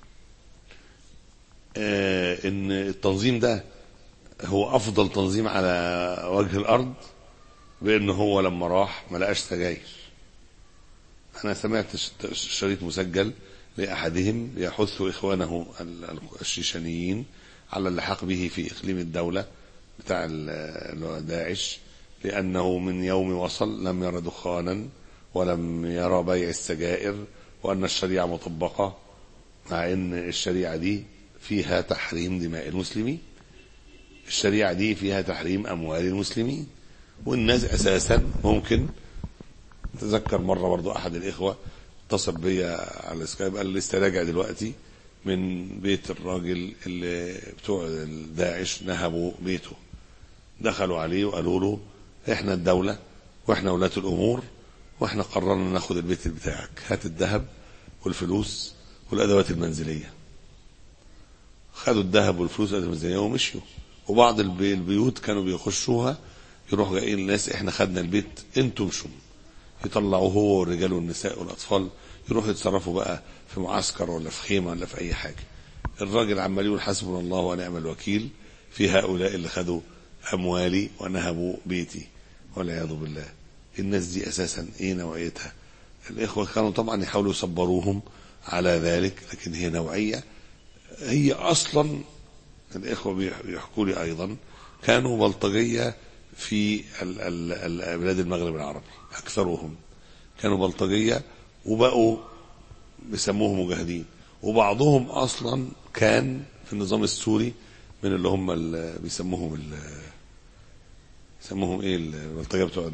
آه، ان التنظيم ده هو افضل تنظيم على وجه الارض بان هو لما راح ما لقاش سجاير انا سمعت ش- شريط مسجل لاحدهم يحث اخوانه ال- ال- الشيشانيين على اللحاق به في اقليم الدوله بتاع ال- اللي هو داعش لانه من يوم وصل لم يرى دخانا ولم يرى بيع السجائر وان الشريعه مطبقه مع ان الشريعه دي فيها تحريم دماء المسلمين الشريعه دي فيها تحريم اموال المسلمين والناس اساسا ممكن تذكر مره برضو احد الاخوه اتصل بيا على السكايب قال لي لسه راجع دلوقتي من بيت الراجل اللي بتوع داعش نهبوا بيته دخلوا عليه وقالوا له احنا الدوله واحنا ولاة الامور واحنا قررنا ناخد البيت بتاعك هات الذهب والفلوس والادوات المنزليه خدوا الذهب والفلوس والادوات المنزليه ومشيوا وبعض البي- البيوت كانوا بيخشوها يروحوا جايين الناس احنا خدنا البيت انتوا امشوا يطلعوا هو والرجال والنساء والاطفال يروحوا يتصرفوا بقى في معسكر ولا في خيمه ولا في اي حاجه الراجل عمال يقول حسبنا الله ونعم الوكيل في هؤلاء اللي خدوا اموالي ونهبوا بيتي والعياذ بالله الناس دي اساسا ايه نوعيتها الاخوه كانوا طبعا يحاولوا يصبروهم على ذلك لكن هي نوعيه هي اصلا الاخوه بيح- بيحكوا لي ايضا كانوا بلطجيه في ال- ال- ال- بلاد المغرب العربي اكثرهم كانوا بلطجيه وبقوا بيسموهم مجاهدين وبعضهم اصلا كان في النظام السوري من اللي هم اللي بيسموهم ال يسموهم ايه البلطجيه بتوع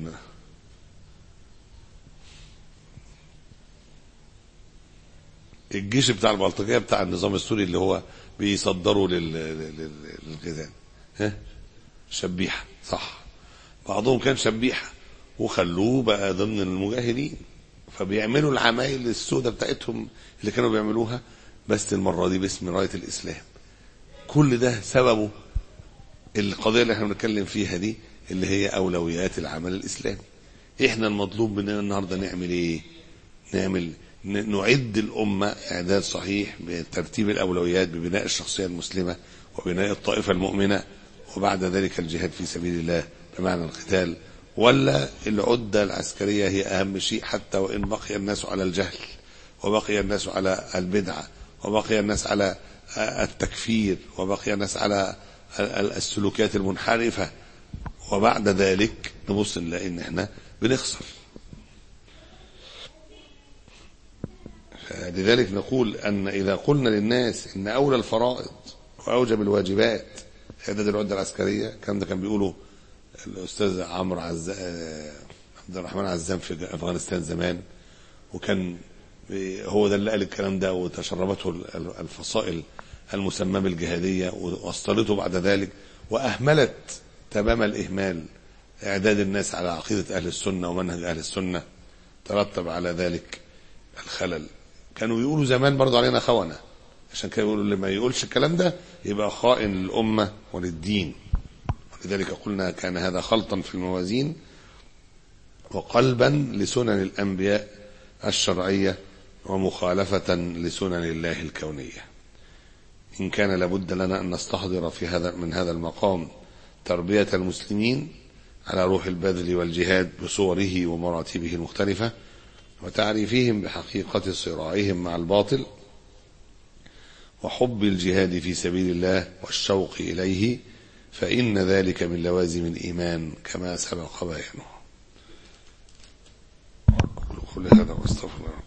الجيش بتاع البلطجيه بتاع النظام السوري اللي هو بيصدروا لل... لل... للغذاء ها شبيحه صح بعضهم كان شبيحه وخلوه بقى ضمن المجاهدين فبيعملوا العمايل السوداء بتاعتهم اللي كانوا بيعملوها بس المره دي باسم رايه الاسلام كل ده سببه القضيه اللي احنا بنتكلم فيها دي اللي هي اولويات العمل الاسلامي احنا المطلوب مننا النهارده نعمل ايه نعمل ن- نعد الامه اعداد صحيح بترتيب الاولويات ببناء الشخصيه المسلمه وبناء الطائفه المؤمنه وبعد ذلك الجهاد في سبيل الله بمعنى القتال ولا العده العسكريه هي اهم شيء حتى وان بقي الناس على الجهل وبقي الناس على البدعه وبقي الناس على التكفير وبقي الناس على ال- السلوكيات المنحرفه وبعد ذلك نبص نلاقي ان احنا بنخسر لذلك نقول أن إذا قلنا للناس أن أولى الفرائض وأوجب الواجبات إعداد العدة العسكرية الكلام ده كان بيقوله الأستاذ عمرو عز... آه، عبد الرحمن عزام في أفغانستان زمان وكان هو ده اللي قال الكلام ده وتشربته الفصائل المسمى بالجهادية ووصلته بعد ذلك وأهملت تمام الإهمال إعداد الناس على عقيدة أهل السنة ومنهج أهل السنة ترتب على ذلك الخلل كانوا يقولوا زمان برضو علينا خونة عشان كده يقولوا اللي ما يقولش الكلام ده يبقى خائن للأمة وللدين ولذلك قلنا كان هذا خلطا في الموازين وقلبا لسنن الأنبياء الشرعية ومخالفة لسنن الله الكونية إن كان لابد لنا أن نستحضر في هذا من هذا المقام تربية المسلمين على روح البذل والجهاد بصوره ومراتبه المختلفة وتعريفهم بحقيقة صراعهم مع الباطل وحب الجهاد في سبيل الله والشوق إليه فإن ذلك من لوازم الإيمان كما سبق بيانه قل هذا واستغفر الله